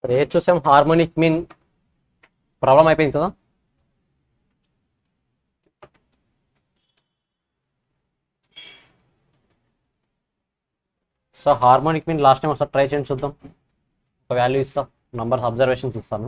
ఇప్పుడు ఏది చూసాం హార్మోనిక్ మీన్ ప్రాబ్లం అయిపోయింది కదా so harmonic mean last time ఒకసారి ట్రై చేయండి చూద్దాం ఒక వాల్యూ ఇస్తా నంబర్స్ అబ్జర్వేషన్స్ ఇస్తాను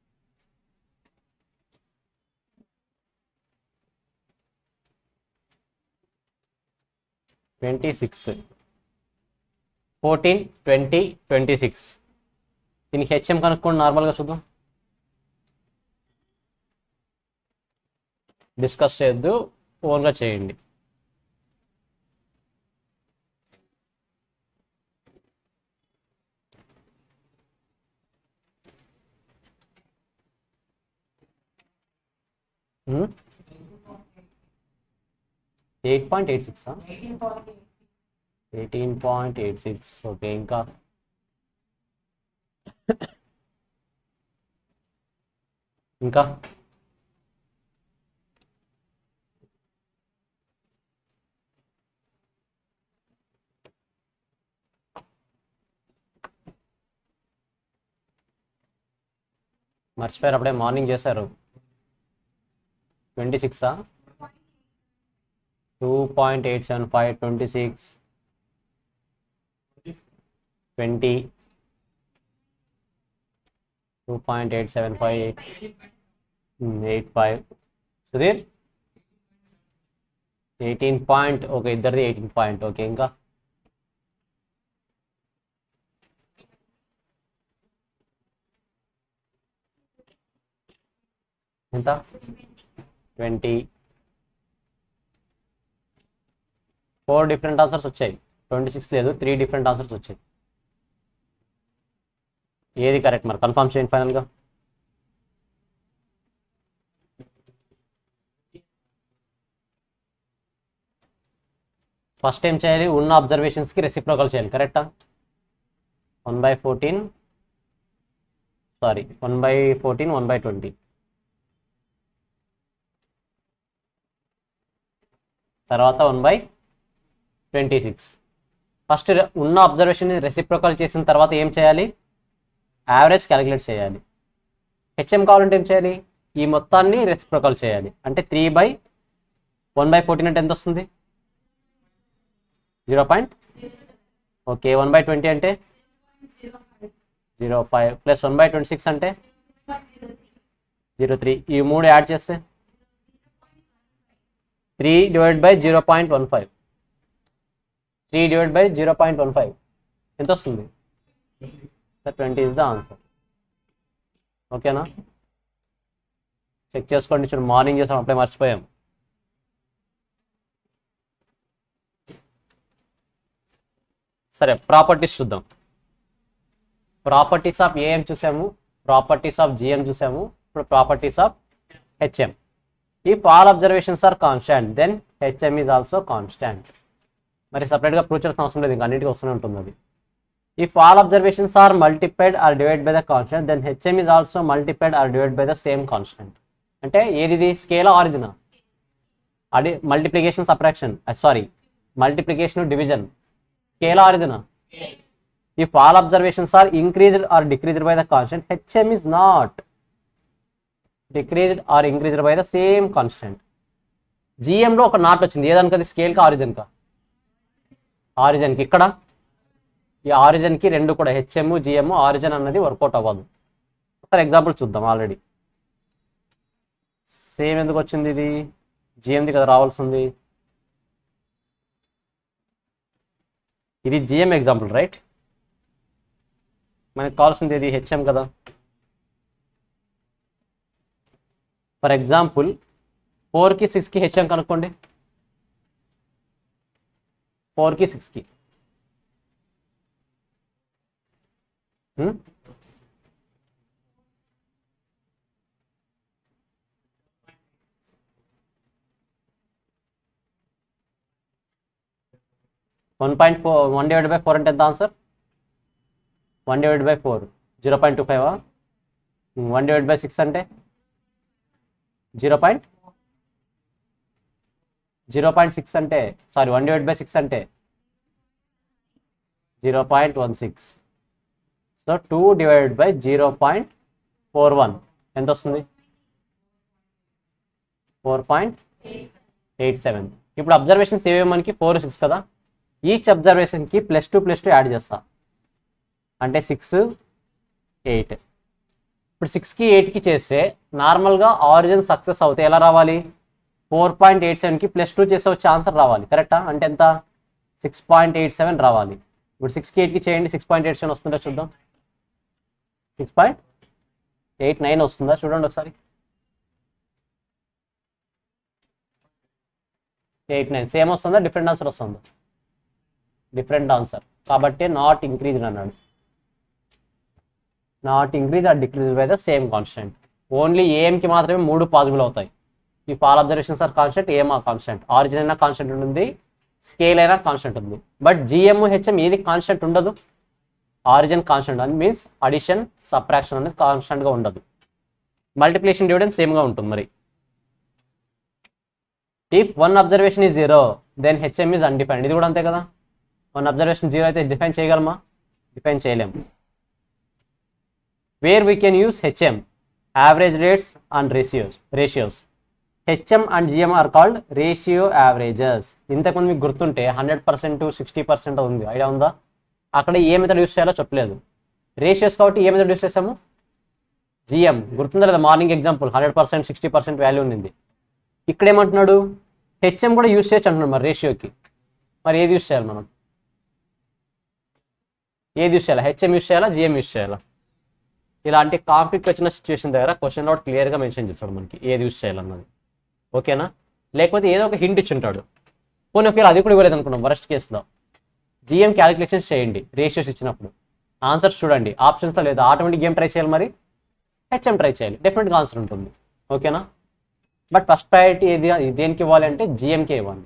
twenty six fourteen twenty twenty six దీనికి హెచ్ఎం కనుక్కోండి నార్మల్గా చూద్దాం డిస్కస్ చేయొద్దు ఓన్గా చేయండి eight point eight six eighteen point eight six okay ఇంకా ఇంకా మర్చిపోయారు అప్పుడే మార్నింగ్ చేశారు ట్వంటీ సిక్సా two point eight seven five twenty six twenty two point eight seven five eight eight five Sudheer eighteen point okay ఇద్దరిది ఎయిటీన్ పాయింట్ ఓకే ఇంకా ఎంత twenty four different answers వచ్చాయి ట్వంటీ సిక్స్ లేదు త్రీ డిఫరెంట్ ఆన్సర్స్ వచ్చాయి ఏది correct మరి confirm చేయండి ఫైనల్గా ఫస్ట్ ఏం చేయాలి ఉన్న అబ్జర్వేషన్స్కి రెసిప్రోకల్ చేయాలి కరెక్టా one by fourteen sorry one by fourteen one by twenty తర్వాత one by twenty six first ఉన్న అబ్జర్వేషన్ రెసిప్రోకల్ చేసిన తర్వాత ఏం చేయాలి యావరేజ్ క్యాలిక్యులేట్ చేయాలి హెచ్ఎం కావాలంటే ఏం చేయాలి ఈ మొత్తాన్ని రెసిప్రోకల్ చేయాలి అంటే three by one by fourteen అంటే ఎంత వస్తుంది zero point okay one by twenty అంటే zero five plus one by twenty six అంటే జీరో త్రీ ఈ మూడు యాడ్ చేస్తే three divide by zero point one five three divide by zero point one five ఎంత వస్తుంది ట్వంటీ ఇస్ ద ఆన్సర్ ఓకేనా check చేసుకోండి చూడు మార్నింగ్ చేసాం అప్పుడే మర్చిపోయాం సరే ప్రాపర్టీస్ చూద్దాం ప్రాపర్టీస్ ఆఫ్ ఏఎం చూసాము ప్రాపర్టీస్ ఆఫ్ జిఎం చూసాము ఇప్పుడు properties of HM if all observations are constant then HM is also constant మరి సపరేట్గా ప్రూవ్ చేయాల్సిన అవసరం లేదు ఇంకా అన్నిటికీ వస్తూనే ఉంటుంది అది if all observations are multiplied or divide by the constant then HM is also multiplied or divide by the same constant అంటే ఏది స్కేల్ ఆరిజిన్ అది multiplication subtraction sorry multiplication division scale origin if all observations are increased or decreased by the constant HM is not decreased or increased by the same constant జిఎంలో ఒక not వచ్చింది ఏదానికి అది స్కేల్కా ఆరిజిన్కా ఆరిజిన్కి ఇక్కడ ఈ ఆరిజిన్కి రెండు కూడా హెచ్ఎం జిఎం ఆరిజిన్ అన్నది వర్కౌట్ అవ్వదు ఒకసారి ఎగ్జాంపుల్ చూద్దాం ఆల్రెడీ సేమ్ ఎందుకు వచ్చింది ఇది జిఎంది కదా రావాల్సింది ఇది జిఎం ఎగ్జాంపుల్ రైట్ మనకు కావాల్సింది ఇది హెచ్ఎం కదా ఫర్ ఎగ్జాంపుల్ ఫోర్కి సిక్స్కి హెచ్ఎం కనుక్కోండి ఫోర్కి సిక్స్కి one point four one divide by four అంటే ఎంత answer one divide by four zero point two five one divide by six అంటే zero point zero point six అంటే sorry one divide by six అంటే zero point one six so two divided by zero point four one ఎంత వస్తుంది four point eight seven ఇప్పుడు observations ఏవే మనకి four six కదా each అబ్జర్వేషన్కి plus two plus two add చేస్తా అంటే సిక్స్ ఎయిట్ ఇప్పుడు సిక్స్కి ఎయిట్కి చేస్తే నార్మల్గా ఆరిజిన్ సక్సెస్ అవుతాయి ఎలా రావాలి ఫోర్ పాయింట్ ఎయిట్ సెవెన్కి ప్లస్ టూ చేస్తే వచ్చే ఆన్సర్ రావాలి కరెక్టా అంటే ఎంత సిక్స్ పాయింట్ ఎయిట్ సెవెన్ రావాలి ఇప్పుడు సిక్స్కి ఎయిట్కి చేయండి సిక్స్ పాయింట్ ఎయిట్ సెవెన్ వస్తుందా చూద్దాం సిక్స్ పాయింట్ ఎయిట్ నైన్ వస్తుందా చూడండి ఒకసారి ఎయిట్ నైన్ సేమ్ వస్తుందా డిఫరెంట్ ఆన్సర్ వస్తుందా డిఫరెంట్ ఆన్సర్ కాబట్టి నాట్ ఇంక్రీజ్ అన్నాడు not increase or decrease by the same constant only ఏఎంకి మాత్రమే మూడు పాసిబుల్ అవుతాయి ఈ fall observations are constant AM or constant origin అయినా కాన్స్టెంట్ ఉంటుంది స్కేల్ అయినా కాన్స్టెంట్ ఉంది బట్ జిఎం హెచ్ఎం ఏది కాన్స్టెంట్ ఉండదు ఆరిజిన్ కాన్స్టెంట్ అని మీన్స్ అడిషన్ సప్రాక్షన్ అనేది కాన్స్టెంట్గా ఉండదు మల్టిప్లికేషన్ డివిడెన్స్ సేమ్గా ఉంటుంది మరి if one observation is zero then HM is undefined ఇది కూడా అంతే కదా వన్ అబ్జర్వేషన్ జీరో అయితే డిఫైన్ చేయగలమా డిఫైన్ చేయలేము where we can use HM average rates and ratios ratios HM and GM are called ratio averages ఇంతకుముందు మీకు గుర్తుంటే హండ్రెడ్ పర్సెంట్ సిక్స్టీ పర్సెంట్ ఉంది ఐడియా ఉందా అక్కడ ఏ మెథడ్ యూస్ చేయాలో చెప్పలేదు రేషియోస్ కాబట్టి ఏ మెథడ్ యూస్ చేసాము జిఎం గుర్తుందా లేదా morning example hundred percent sixty percent value ఉంది ఇక్కడ ఏమంటున్నాడు హెచ్ఎం కూడా యూస్ చేయొచ్చు అంటున్నాడు మరి రేషియోకి మరి ఏది యూస్ చేయాలి మనం ఏది యూస్ చేయాలా హెచ్ఎం యూస్ చేయాలా జిఎం యూస్ చేయాలా ఇలాంటి కాన్ఫ్లిక్ట్ వచ్చిన సిచ్యువేషన్ దగ్గర క్వశ్చన్ నోట్ క్లియర్గా మెన్షన్ చేస్తాడు మనకి ఏది యూస్ చేయాలన్నది ఓకేనా లేకపోతే ఏదో ఒక హింట్ ఇచ్చి ఉంటాడు పోనీ ఒకవేళ అది కూడా ఇవ్వలేదు అనుకున్నాం వరస్ట్ కేసులో జిఎం క్యాలిక్యులేషన్స్ చేయండి రేషియోస్ ఇచ్చినప్పుడు ఆన్సర్స్ చూడండి ఆప్షన్స్తో లేదు ఆటోమేటిక్ గేమ్ ట్రై చేయాలి మరి హెచ్ఎం ట్రై చేయాలి డెఫినెట్గా ఆన్సర్ ఉంటుంది ఓకేనా బట్ ఫస్ట్ ప్రయారిటీ ఏది దేనికి ఇవ్వాలి అంటే జిఎంకే ఇవ్వాలి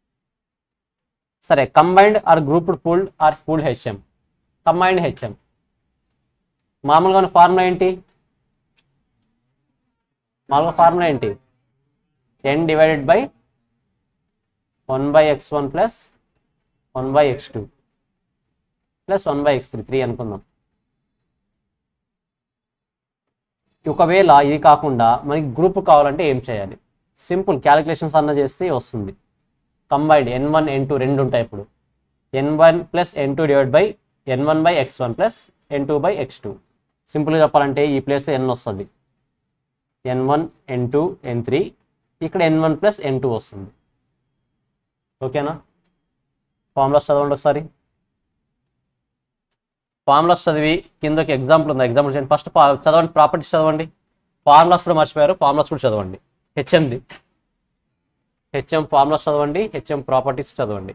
సరే combined or grouped pooled or pooled HM combined HM మామూలుగా ఉన్న ఫార్ములా ఏంటి మామూలుగా ఫార్ములా ఏంటి ten divided by one by x one plus one by x two plus one by x three three అనుకుందాం ఒకవేళ ఇది కాకుండా మనకి గ్రూప్ కావాలంటే ఏం చేయాలి సింపుల్ క్యాలిక్యులేషన్స్ అన్న చేస్తే వస్తుంది combined n one n two రెండు ఉంటాయి ఇప్పుడు n one plus n two divide by n one by x one plus n two by x two సింపుల్గా చెప్పాలంటే ఈ ప్లేస్లో ఎన్ వస్తుంది n one n two n three ఇక్కడ n one plus n two వస్తుంది ఓకేనా ఫార్ములాస్ చదవండి ఒకసారి ఫార్ములాస్ చదివి కింద ఒక ఎగ్జాంపుల్ ఉంది ఎగ్జాంపుల్ చేయండి ఫస్ట్ చదవండి ప్రాపర్టీస్ చదవండి ఫార్ములాస్ కూడా మర్చిపోయారు ఫార్ములాస్ కూడా చదవండి హెచ్ఎంది హెచ్ఎం ఫార్ములాస్ చదవండి హెచ్ఎం ప్రాపర్టీస్ చదవండి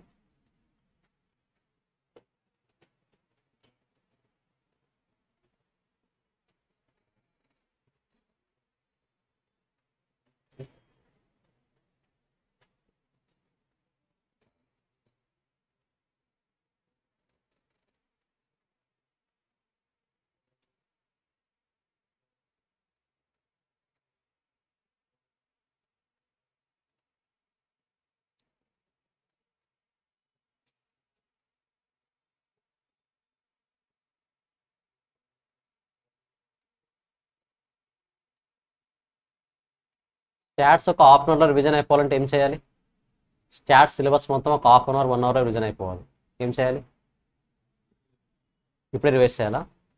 స్టాట్స్ ఒక హాఫ్ అన్ అవర్లో రివిజన్ అయిపోవాలంటే ఏం చేయాలి స్టాట్స్ సిలబస్ మొత్తం ఒక half an hour one hour revision అయిపోవాలి ఏం చేయాలి ఇప్పుడే రివైజ్ చేయాలా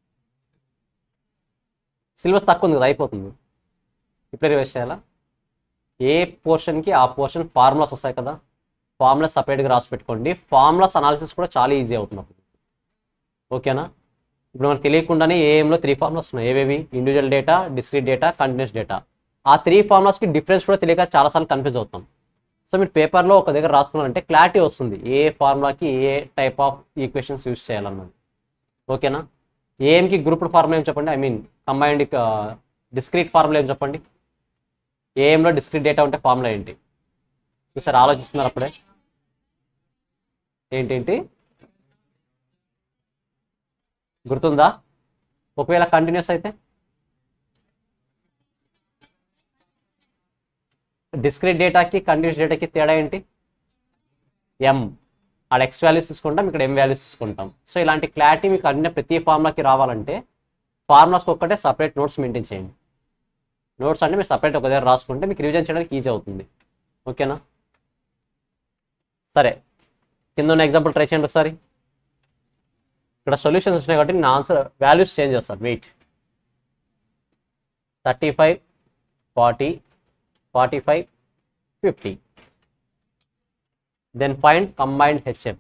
సిలబస్ తక్కువ ఉంది కదా అయిపోతుంది ఇప్పుడే రివైజ్ చేయాలా ఏ పోర్షన్కి ఆ పోర్షన్ ఫార్ములాస్ వస్తాయి కదా ఫార్ములాస్ సపరేట్గా రాసి పెట్టుకోండి ఫార్ములాస్ అనాలిసిస్ కూడా చాలా ఈజీ అవుతుంది అప్పుడు ఓకేనా ఇప్పుడు మనకు తెలియకుండానే ఏఎంలో త్రీ ఫార్ములాస్ ఉన్నాయి ఏవేవి individual data discrete data continuous data ఆ త్రీ ఫార్ములాస్కి డిఫరెన్స్ కూడా తెలియక చాలాసార్లు కన్ఫ్యూజ్ అవుతాం సో మీరు పేపర్లో ఒక దగ్గర రాసుకున్నారంటే క్లారిటీ వస్తుంది ఏ ఫార్ములాకి ఏ టైప్ ఆఫ్ ఈక్వేషన్స్ యూస్ చేయాలన్నది ఓకేనా ఏఎంకి గ్రూప్డ్ ఫార్ములా ఏం చెప్పండి I mean combined discrete formula ఏం చెప్పండి ఏఎంలో డిస్క్రీట్ డేటా ఉంటే ఫార్ములా ఏంటి చూసారు ఆలోచిస్తున్నారు అప్పుడే ఏంటేంటి గుర్తుందా ఒకవేళ కంటిన్యూస్ అయితే డిస్క్రీట్ డేటాకి కంటిన్యూస్ డేటాకి తేడా ఏంటి ఎం ఆడ ఎక్స్ వాల్యూస్ తీసుకుంటాం ఇక్కడ ఎం వాల్యూస్ తీసుకుంటాం సో ఇలాంటి క్లారిటీ మీకు అన్ని ప్రతి ఫార్ములాకి రావాలంటే ఫార్ములాస్కి ఒక్కటే సపరేట్ నోట్స్ మెయింటైన్ చేయండి నోట్స్ అంటే మీరు సపరేట్ ఒక దగ్గర రాసుకుంటే మీకు రివిజన్ చేయడానికి ఈజీ అవుతుంది ఓకేనా సరే కింద ఉన్న ఎగ్జాంపుల్ ట్రై చేయండి ఒకసారి ఇక్కడ సొల్యూషన్స్ వచ్చినాయి కాబట్టి నేను ఆన్సర్ వాల్యూస్ చేంజ్ చేస్తాను weight thirty five forty forty five fifty then find combined HM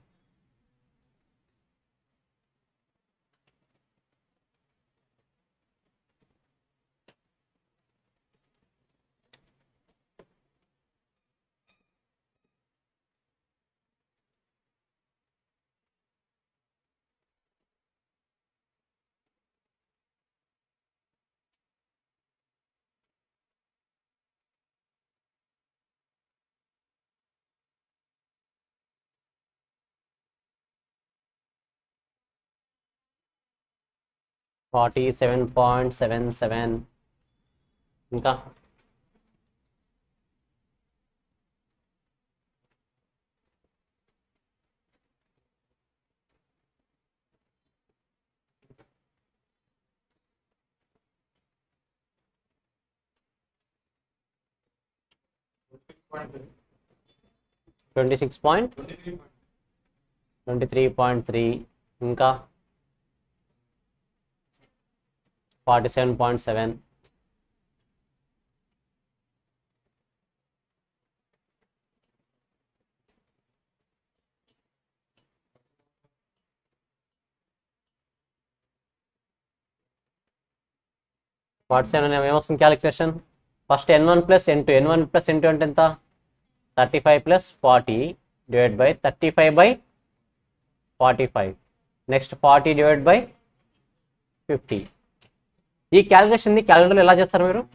forty seven point seven seven ఇంకా twenty six point twenty three point three ఇంకా forty seven point seven forty seven ఏమొస్తుంది calculation first n one plus n two n one plus n two అంటే ఎంత thirty five plus forty divide by thirty five by forty five next forty divide by fifty ఈ క్యాలిక్యులేషన్ని calculator ఎలా చేస్తారు మీరు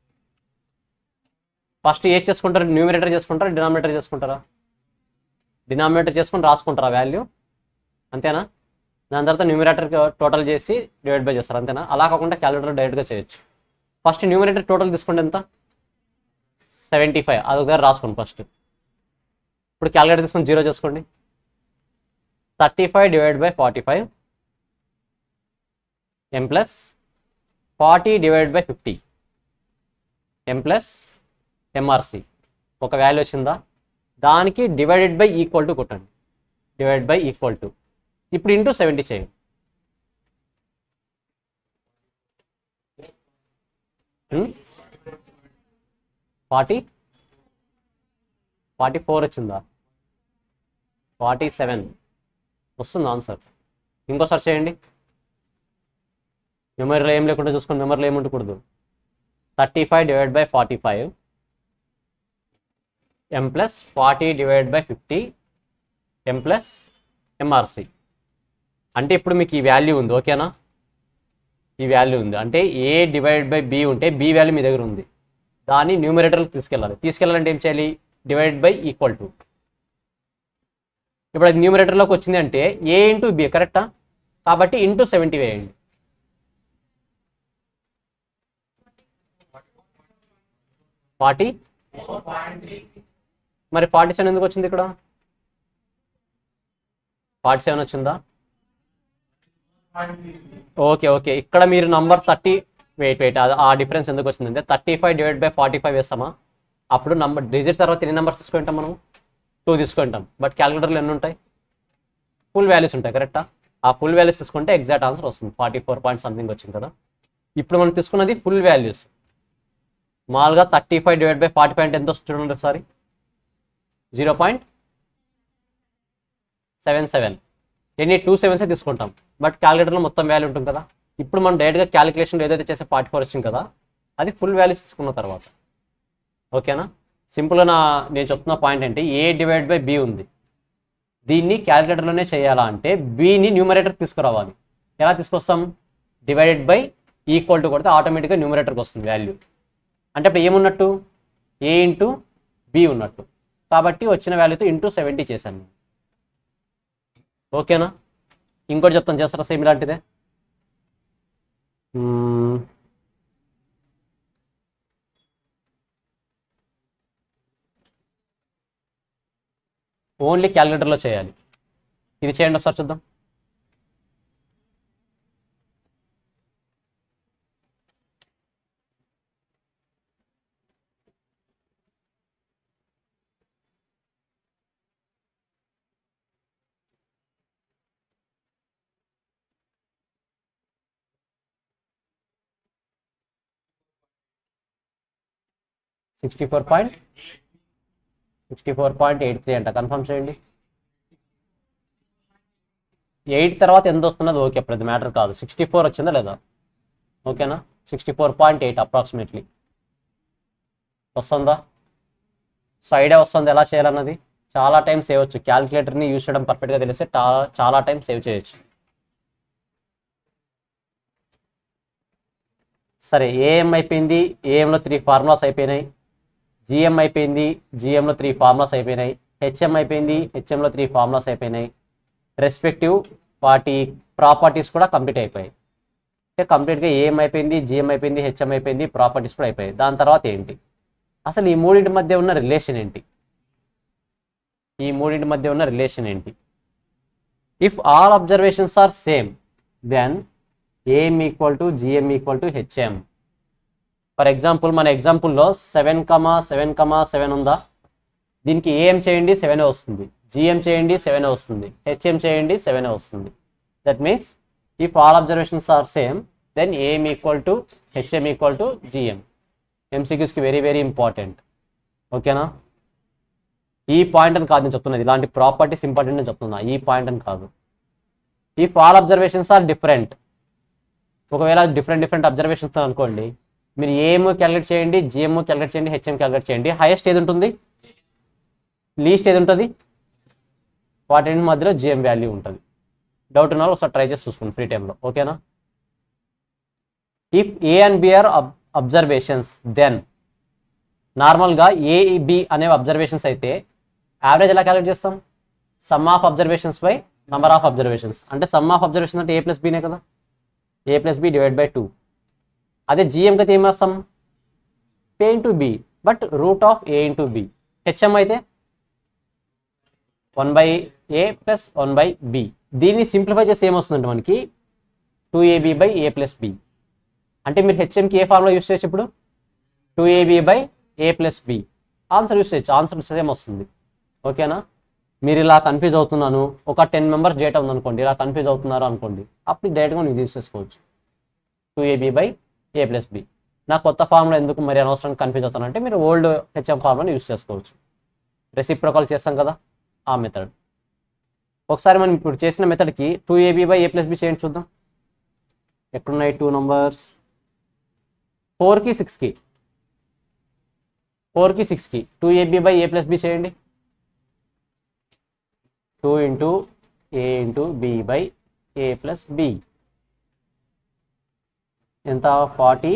first ఏది చేసుకుంటారు న్యూమినేటర్ చేసుకుంటారా డినామినేటర్ చేసుకుంటారా డినామినేటర్ చేసుకుని రాసుకుంటారా వాల్యూ అంతేనా దాని తర్వాత న్యూమినేటర్ టోటల్ చేసి డివైడ్ బై చేస్తారు అంతేనా అలా కాకుండా క్యాలిక్యులేటర్ డైరెక్ట్గా చేయొచ్చు ఫస్ట్ న్యూమినేటర్ టోటల్ తీసుకుంటే ఎంత సెవెంటీ ఫైవ్ అది ఒక దగ్గర రాసుకోండి ఫస్ట్ ఇప్పుడు క్యాలిక్యులేటర్ తీసుకొని జీరో చేసుకోండి thirty five divide by forty five M plus forty divide by fifty M plus MRC ఒక వాల్యూ వచ్చిందా దానికి డివైడెడ్ బై ఈక్వల్ టు కొట్టండి డివైడ్ బై ఈక్వల్ టు ఇప్పుడు ఇంటూ సెవెంటీ చేయండి ఫార్టీ ఫార్టీ ఫోర్ వచ్చిందా forty seven వస్తుంది answer ఇంకోసారి చేయండి మెమరీలో ఏం లేకుండా చూసుకొని మెమరీలో ఏమి ఉండకూడదు thirty five divide by forty five M plus forty divide by fifty M plus MRC అంటే ఇప్పుడు మీకు ఈ వాల్యూ ఉంది ఓకేనా ఈ వాల్యూ ఉంది అంటే ఏ డివైడ్ బై బి ఉంటే బి వాల్యూ మీ దగ్గర ఉంది దాన్ని న్యూమరేటర్కి తీసుకెళ్ళాలి తీసుకెళ్ళాలంటే ఏం చేయాలి డివైడ్ బై ఈక్వల్ టు ఇప్పుడు అది న్యూమరేటర్లోకి వచ్చింది అంటే ఏ ఇంటూ బి కరెక్టా కాబట్టి ఇంటూ సెవెంటీ వేయండి ఫార్టీ మరి ఫార్టీ సెవెన్ ఎందుకు వచ్చింది ఇక్కడ ఫార్టీ సెవెన్ వచ్చిందా ఓకే ఓకే ఇక్కడ మీరు నంబర్ థర్టీ వెయిట్ వెయిట్ అది ఆ డిఫరెన్స్ ఎందుకు వచ్చిందంటే thirty five divide by forty five వేస్తామా అప్పుడు నంబర్ డిజిట్ తర్వాత ఎన్ని నెంబర్స్ తీసుకుంటాం మనం టూ తీసుకుంటాం బట్ క్యాలిక్యులేటర్లు ఎన్ని ఉంటాయి ఫుల్ వాల్యూస్ ఉంటాయి కరెక్టా ఆ ఫుల్ వాల్యూస్ తీసుకుంటే ఎగ్జాక్ట్ ఆన్సర్ వస్తుంది ఫార్టీ ఫోర్ పాయింట్ సంథింగ్ వచ్చింది కదా ఇప్పుడు మనం తీసుకున్నది ఫుల్ వాల్యూస్ మామూలుగా thirty five divide by forty five అంటే ఎంత వస్తుంది చూడండి ఒకసారి జీరో పాయింట్ సెవెన్ సెవెన్ ఎన్ని టూ సెవెన్సే తీసుకుంటాం బట్ క్యాలిక్యులేటర్లో మొత్తం వాల్యూ ఉంటుంది కదా ఇప్పుడు మనం డైరెక్ట్గా క్యాలిక్యులేషన్ ఏదైతే చేసే ఫార్టీ ఫోర్ వచ్చింది కదా అది ఫుల్ వాల్యూస్ తీసుకున్న తర్వాత ఓకేనా సింపుల్గా నా నేను చెప్తున్న పాయింట్ ఏంటి ఏ డివైడ్ బై బి ఉంది దీన్ని క్యాలిక్యులేటర్లోనే చేయాలా అంటే బిని న్యూమరేటర్ తీసుకురావాలి ఎలా తీసుకొస్తాం డివైడెడ్ బై ఈక్వల్ టు కొడితే ఆటోమేటిక్గా న్యూమరేటర్కి వస్తుంది వాల్యూ అంటే ఇప్పుడు ఏమున్నట్టు ఏ ఇంటూ బి ఉన్నట్టు కాబట్టి వచ్చిన వాల్యూతో ఇంటూ సెవెంటీ చేశాను నేను. ఓకేనా ఇంకోటి చెప్తాను చేస్తారా సేమ్ ఇలాంటిదే మ్మ్. ఓన్లీ క్యాలిక్యులేటర్లో చేయాలి ఇది చేయండి ఒకసారి చూద్దాం sixty four point sixty four point eight three అంట కన్ఫర్మ్ చేయండి ఎయిట్ తర్వాత ఎంత వస్తున్నది ఓకే అప్పుడు అది మ్యాటర్ కాదు సిక్స్టీ ఫోర్ వచ్చిందా లేదా ఓకేనా sixty four point eight approximately వస్తుందా సో ఐడియా వస్తుంది ఎలా చేయాలన్నది చాలా టైం సేవ్ వచ్చు క్యాలిక్యులేటర్ని యూజ్ చేయడం పర్ఫెక్ట్గా తెలిస్తే చాలా చాలా టైం సేవ్ చేయొచ్చు సరే ఏఎం అయిపోయింది ఏఎంలో త్రీ ఫార్ములాస్ అయిపోయినాయి జిఎం అయిపోయింది జిఎంలో త్రీ ఫార్ములాస్ అయిపోయినాయి హెచ్ఎం అయిపోయింది హెచ్ఎంలో త్రీ ఫార్ములాస్ అయిపోయినాయి రెస్పెక్టివ్ వాటి ప్రాపర్టీస్ కూడా కంప్లీట్ అయిపోయాయి అంటే కంప్లీట్గా ఏం అయిపోయింది జిఎం అయిపోయింది హెచ్ఎం అయిపోయింది ప్రాపర్టీస్ కూడా అయిపోయాయి దాని తర్వాత ఏంటి అసలు ఈ మూడింటి మధ్య ఉన్న రిలేషన్ ఏంటి ఈ మూడింటి మధ్య ఉన్న రిలేషన్ ఏంటి if all observations are same then AM equal to GM equal to HM for example మన ఎగ్జాంపుల్లో seven comma seven comma seven ఉందా దీనికి ఏఎం చేయండి సెవెన్ వస్తుంది జిఎం చేయండి సెవెన్ వస్తుంది హెచ్ఎం చేయండి సెవెన్ వస్తుంది that means if all observations are same then AM equal to HM equal to GM ఎంసీక్యూస్కి వెరీ వెరీ ఇంపార్టెంట్ ఓకేనా ఈ పాయింట్ అని కాదు నేను చెప్తున్నది ఇలాంటి ప్రాపర్టీస్ ఇంపార్టెంట్ అని చెప్తున్నా ఈ పాయింట్ అని కాదు if all observations are different ఒకవేళ డిఫరెంట్ డిఫరెంట్ అబ్జర్వేషన్స్ అనుకోండి మీరు ఏఎం క్యాలిక్యులేట్ చేయండి జిఎం క్యాలిక్యులేట్ చేయండి హెచ్ఎం క్యాలిక్యులేట్ చేయండి హైయెస్ట్ ఏది ఉంటుంది లీస్ట్ ఏది ఉంటుంది వాటి మధ్యలో జిఎం వాల్యూ ఉంటుంది డౌట్ ఉన్న వాళ్ళు ఒకసారి ట్రై చేసి చూసుకోండి ఫ్రీ టైంలో ఓకేనా if A and B are observations then నార్మల్గా ఏ బి అనేవి అబ్జర్వేషన్స్ అయితే యావరేజ్ ఎలా క్యాలిక్యులేట్ చేస్తాం sum of observations by number of observations అంటే సమ్ ఆఫ్ అబ్జర్వేషన్ అంటే ఏ ప్లస్ బీనే కదా A plus B divide by two అదే జిఎం అయితే ఏం వేస్తాం పే into B but root of A into B HM అయితే one by A plus one by B దీన్ని సింప్లిఫై చేసి ఏమొస్తుందంటే మనకి two AB by A plus B అంటే మీరు హెచ్ఎంకి ఏ ఫార్ములా యూస్ చేయొచ్చు ఇప్పుడు two AB by A plus B answer use చేయొచ్చు ఆన్సర్ సేమ్ వస్తుంది ఓకేనా మీరు ఇలా కన్ఫ్యూజ్ అవుతున్నాను ఒక టెన్ మెంబర్స్ డేటా ఉందనుకోండి ఇలా కన్ఫ్యూజ్ అవుతున్నారు అనుకోండి అప్పుడు డైరెక్ట్గా ನೀವು తీసేసుకోవచ్చు two AB by A plus B నా కొత్త ఫార్ములా ఎందుకు మరి అనవసరం కన్ఫ్యూజ్ అవుతానంటే మీరు ఓల్డ్ హెచ్ఎం ఫార్ములాని యూస్ చేసుకోవచ్చు రెసిప్రోకల్ చేస్తాం కదా ఆ మెథడ్ ఒకసారి మనం ఇప్పుడు చేసిన మెథడ్కి two AB by A plus B చేయండి చూద్దాం ఎక్కడున్నాయి టూ నంబర్స్ ఫోర్కి సిక్స్కి ఫోర్కి సిక్స్కి two AB by A plus B చేయండి two into A into B by A plus B ఎంత ఫార్టీ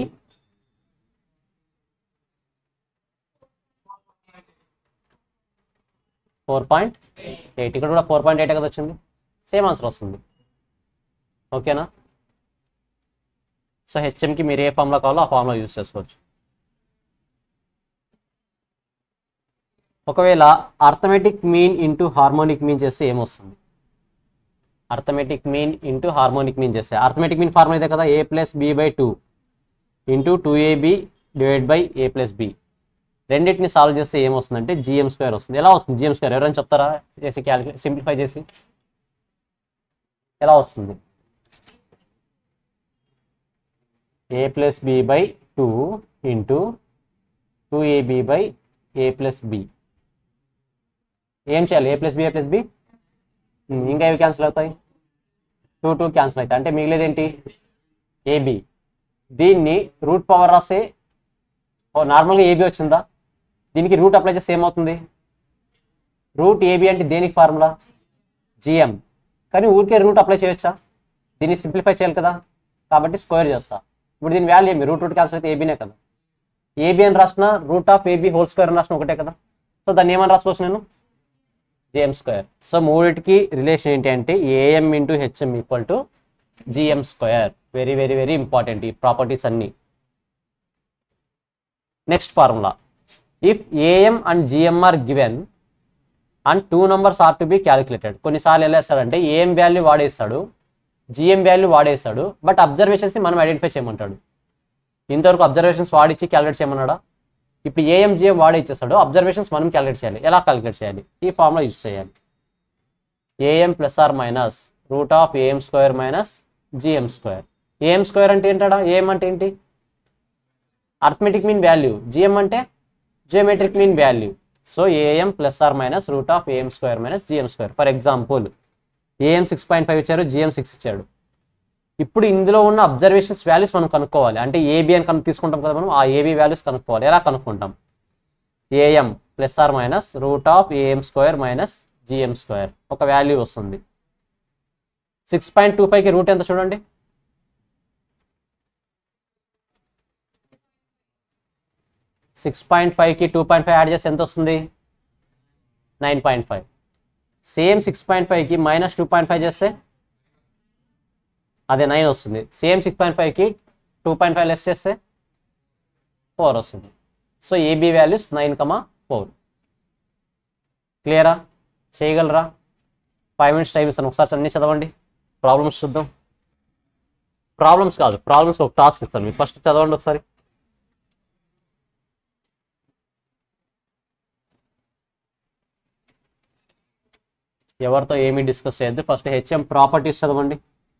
ఫోర్ పాయింట్ ఎయిట్ ఇక్కడ కూడా ఫోర్ పాయింట్ ఎయిట్ కదా వచ్చింది సేమ్ ఆన్సర్ వస్తుంది ఓకేనా సో హెచ్ఎంకి మీరు ఏ ఫామ్లో కావాలో ఆ ఫామ్లో యూజ్ చేసుకోవచ్చు ఒకవేళ arithmetic mean into harmonic mean చేస్తే ఏమొస్తుంది arithmetic mean into harmonic mean చేస్తే అర్థమెటిక్ మీన్ ఫార్ములా ఇదే కదా A plus B by two into two AB divide by A plus B రెండింటిని సాల్వ్ చేస్తే ఏమొస్తుందంటే జిఎం స్క్వేర్ వస్తుంది ఎలా వస్తుంది జిఎం స్క్వేర్ ఎవరైనా చెప్తారా చేసి క్యాలిక్యులేట్ సింప్లిఫై చేసి ఎలా వస్తుంది A plus B by two into two AB by A plus B ఏం చేయాలి A plus B A plus B ఇంకా ఏవి క్యాన్సిల్ అవుతాయి టూ టూ క్యాన్సిల్ అవుతాయి అంటే మిగిలేది ఏంటి ఏబి దీన్ని రూట్ పవర్ రాస్తే ఓ నార్మల్గా ఏబి వచ్చిందా దీనికి రూట్ అప్లై చేస్తే ఏమవుతుంది రూట్ ఏబి అంటే దేనికి ఫార్ములా జిఎం కానీ ఊరికే రూట్ అప్లై చేయొచ్చా దీన్ని సింప్లిఫై చేయాలి కదా కాబట్టి స్క్వేర్ చేస్తా ఇప్పుడు దీని వాల్యూ ఏమి రూట్ రూట్ క్యాన్సిల్ అయితే ఏబీనే కదా ఏబి అని రాసిన root of AB whole square అని రాసిన ఒకటే కదా సో దాన్ని ఏమని రాసుకోవచ్చు నేను జిఎం స్క్వేర్ సో మూడిటికి రిలేషన్ ఏంటి అంటే AM into HM equal to GM square very very very important ఈ ప్రాపర్టీస్ అన్నీ next formula if AM and GM are given and two numbers are to be calculated కొన్నిసార్లు ఎలా వేస్తాడంటే AM value వాడేస్తాడు GM value వాడేస్తాడు but అబ్జర్వేషన్స్ని మనం identify చేయమంటాడు ఇంతవరకు అబ్జర్వేషన్స్ వాడిచ్చి క్యాలిక్యులేట్ చేయమన్నాడా ఇప్పుడు ఏఎం జిఎం వాడే ఇచ్చేస్తాడు అబ్జర్వేషన్స్ మనం క్యాలిక్యులేట్ చేయాలి ఎలా క్యాలిక్యులేట్ చేయాలి ఈ ఫార్ములా యూజ్ చేయాలి AM plus or minus root of AM square minus GM square AM square అంటే ఏంటడా ఏఎం అంటే ఏంటి అర్థమెటిక్ మీన్ వాల్యూ జిఎం అంటే geometric mean value so AM plus or minus root of AM square minus GM square for example AM six point five ఇచ్చారు GM six ఇచ్చాడు ఇప్పుడు ఇందులో ఉన్న అబ్జర్వేషన్స్ వాల్యూస్ మనం కనుక్కోవాలి అంటే ఏబి అని కను తీసుకుంటాం కదా మనం ఆ ఏబి వాల్యూస్ కనుక్కోవాలి ఎలా కనుక్కుంటాం AM plus or minus root of AM square minus GM square ఒక వాల్యూ వస్తుంది సిక్స్ పాయింట్ టూ ఫైవ్కి రూట్ ఎంత చూడండి సిక్స్ పాయింట్ ఫైవ్కి టూ పాయింట్ ఫైవ్ యాడ్ చేస్తే ఎంత వస్తుంది nine point five same six point ఫైవ్కి మైనస్ టూ పాయింట్ ఫైవ్ చేస్తే అదే నైన్ వస్తుంది సేమ్ సిక్స్ పాయింట్ ఫైవ్కి టూ పాయింట్ ఫైవ్ లెస్ చేస్తే ఫోర్ వస్తుంది so AB values nine comma four క్లియరా చేయగలరా ఫైవ్ మినిట్స్ టైం ఇస్తాను ఒకసారి అన్నీ చదవండి ప్రాబ్లమ్స్ చూద్దాం ప్రాబ్లమ్స్ కాదు ప్రాబ్లమ్స్ ఒక టాస్క్ ఇస్తాను మీకు ఫస్ట్ చదవండి ఒకసారి ఎవరితో ఏమీ డిస్కస్ చేయొద్దు ఫస్ట్ హెచ్ఎం ప్రాపర్టీస్ చదవండి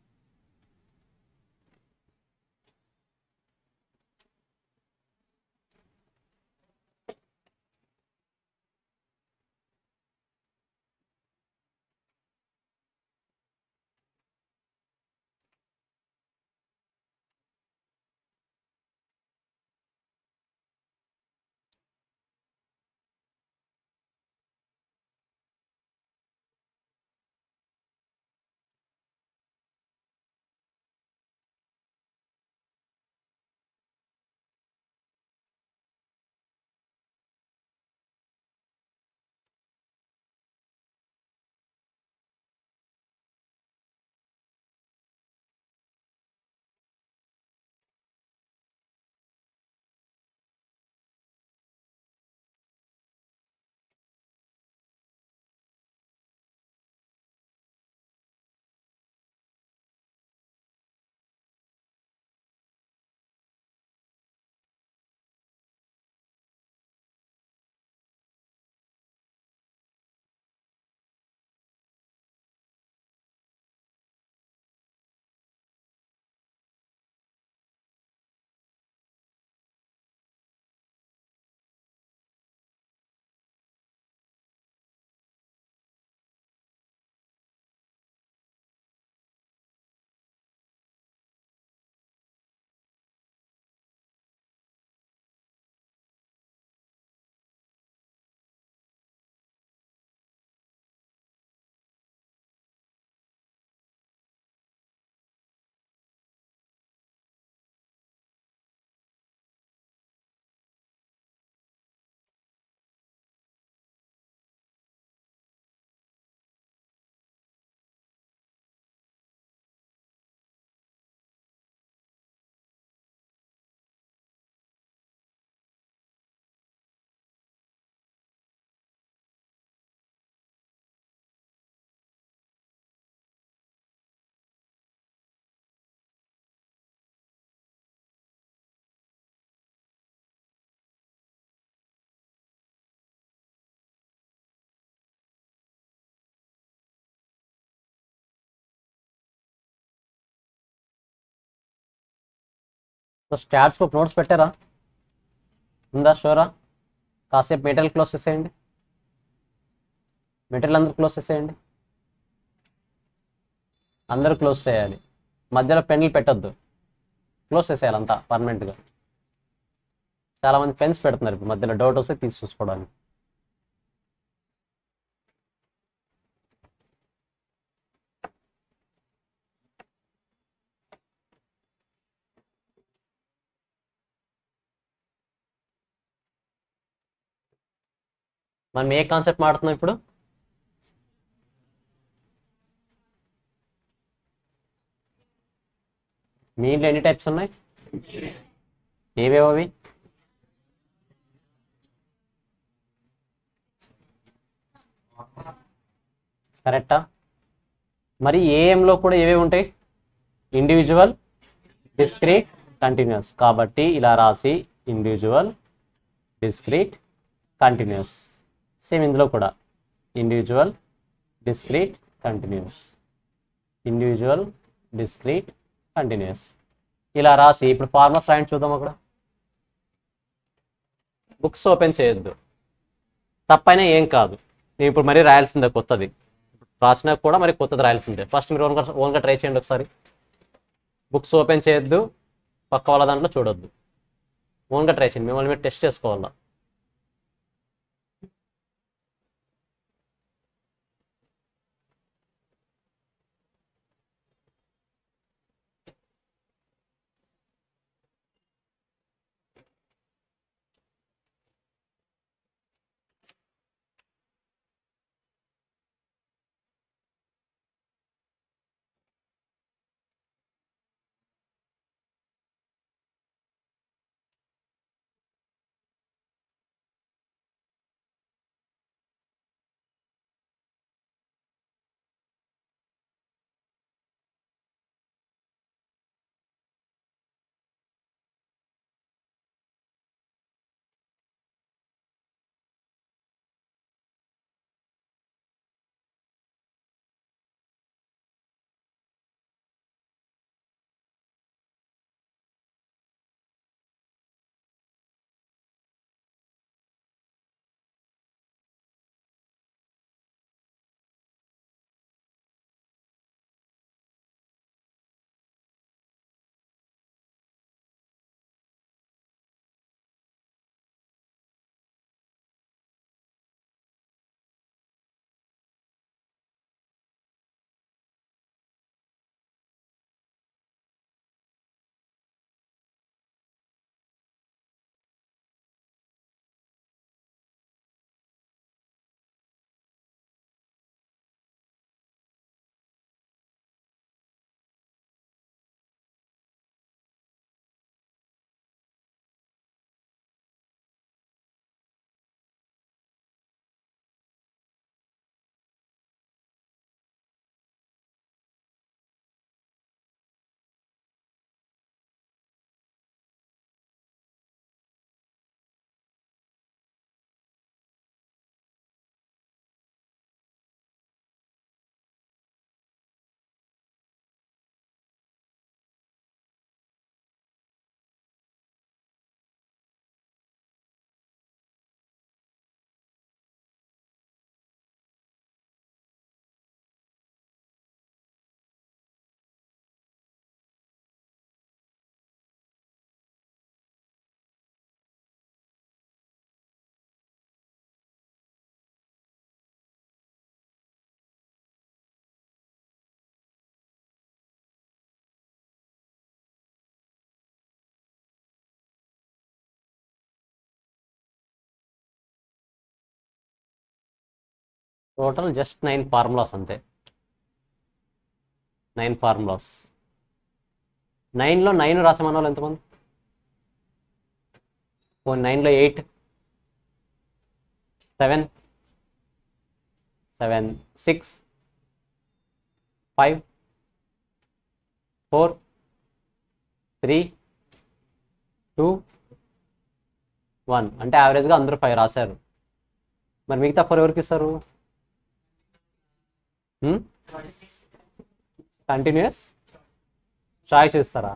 సో స్టాట్స్కి ఒక నోట్స్ పెట్టారా ఉందా షోరా కాసేపు మెటీరియల్ క్లోజ్ చేసేయండి మెటీరియల్ అందరూ క్లోజ్ చేసేయండి అందరూ క్లోజ్ చేయాలి మధ్యలో పెన్నులు పెట్టొద్దు క్లోజ్ చేసేయాలి అంతా పర్మనెంట్గా చాలామంది పెన్స్ పెడుతున్నారు ఇప్పుడు మధ్యలో డౌట్ వస్తే తీసి చూసుకోవడానికి మనం ఏ కాన్సెప్ట్ మాడుతున్నాం ఇప్పుడు మీ ఇంట్లో ఎన్ని టైప్స్ ఉన్నాయి ఏవేవి అవి కరెక్టా మరి ఏఎంలో కూడా ఏవేవి ఉంటాయి ఇండివిజువల్ డిస్క్రీట్ కంటిన్యూస్ కాబట్టి ఇలా రాసి ఇండివిజువల్ డిస్క్రీట్ కంటిన్యూస్ సేమ్ ఇందులో కూడా individual discrete continuous individual discrete continuous ఇలా రాసి ఇప్పుడు ఫార్మర్స్ రాయండి చూద్దాం అక్కడ బుక్స్ ఓపెన్ చేయొద్దు తప్పైనా ఏం కాదు నేను ఇప్పుడు మరీ రాయాల్సిందే కొత్తది రాసినా కూడా మరి కొత్తది రాయాల్సిందే ఫస్ట్ మీరు ఓన్గా ఓన్గా ట్రై చేయండి ఒకసారి బుక్స్ ఓపెన్ చేయొద్దు పక్క వాళ్ళ దాంట్లో చూడొద్దు ఓన్గా ట్రై చేయండి మిమ్మల్ని మీరు టెస్ట్ చేసుకోవాలా టోటల్ జస్ట్ నైన్ ఫార్ములాస్ అంతే నైన్ ఫార్ములాస్ నైన్లో నైన్ రాసామన్న వాళ్ళు ఎంతమంది ఓ నైన్లో eight seven seven six five four three two one అంటే యావరేజ్గా అందరూ ఫైవ్ రాశారు మరి మిగతా ఫోర్ ఎవరికి ఇస్తారు కంటిన్యూస్ చాయిస్ ఇస్తారా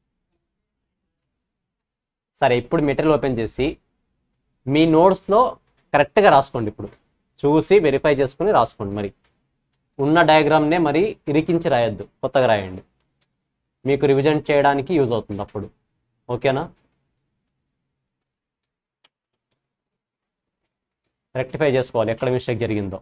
సరే ఇప్పుడు మెటీరియల్ ఓపెన్ చేసి మీ నోట్స్లో కరెక్ట్గా రాసుకోండి ఇప్పుడు చూసి వెరిఫై చేసుకుని రాసుకోండి మరి ఉన్న డయాగ్రామ్నే మరి ఇరికించి రాయొద్దు కొత్తగా రాయండి మీకు రివిజన్ చేయడానికి యూజ్ అవుతుంది అప్పుడు ఓకేనా రెక్టిఫై చేసుకోవాలి ఎక్కడ మిస్టేక్ జరిగిందో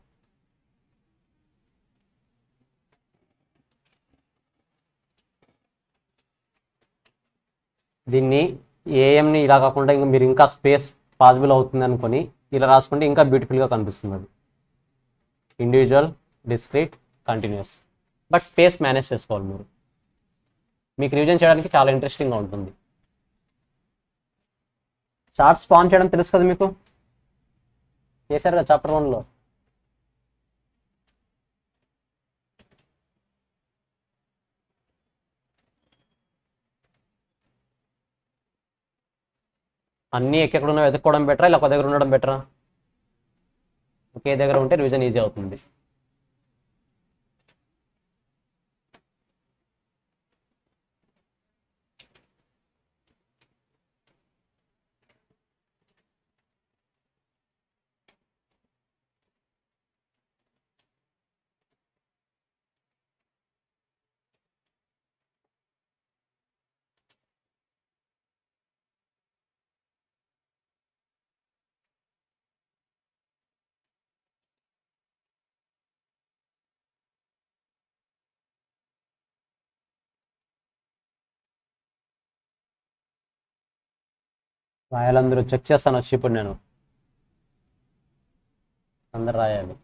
దీన్ని ఏఎంని ఇలా కాకుండా ఇంకా మీరు ఇంకా స్పేస్ పాసిబుల్ అవుతుంది అనుకొని ఇలా రాసుకుంటే ఇంకా బ్యూటిఫుల్గా కనిపిస్తుంది అది individual discrete continuous but space manage చేసుకోవాలి మీరు మీకు రివిజన్ చేయడానికి చాలా ఇంట్రెస్టింగ్గా ఉంటుంది చార్ట్ స్పాన్ చేయడం తెలుసు కదా మీకు చేశారు కదా చాప్టర్ వన్లో అన్నీ ఎక్కడ ఉన్నాయో వెతుక్కోవడం బెటరా ఇలా ఒక దగ్గర ఉండడం బెటరా ఒకే దగ్గర ఉంటే రివిజన్ ఈజీ అవుతుంది రాయాలందరూ చెక్ చేస్తాను వచ్చి ఇప్పుడు నేను అందరు రాయాలి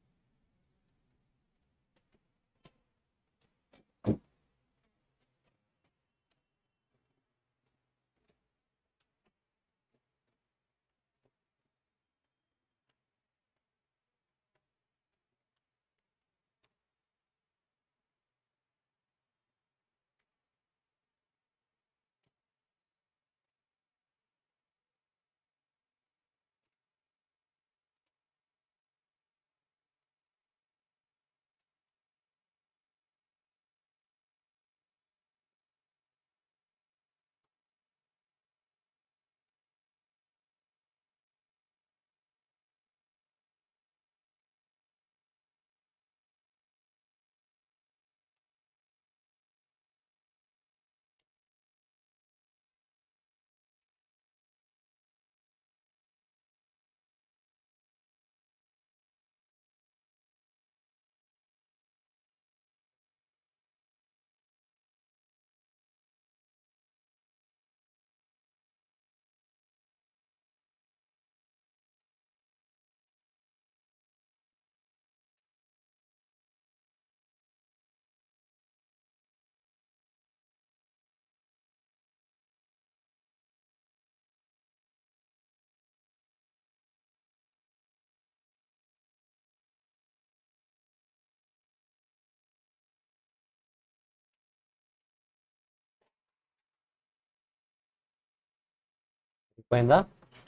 పోయిందా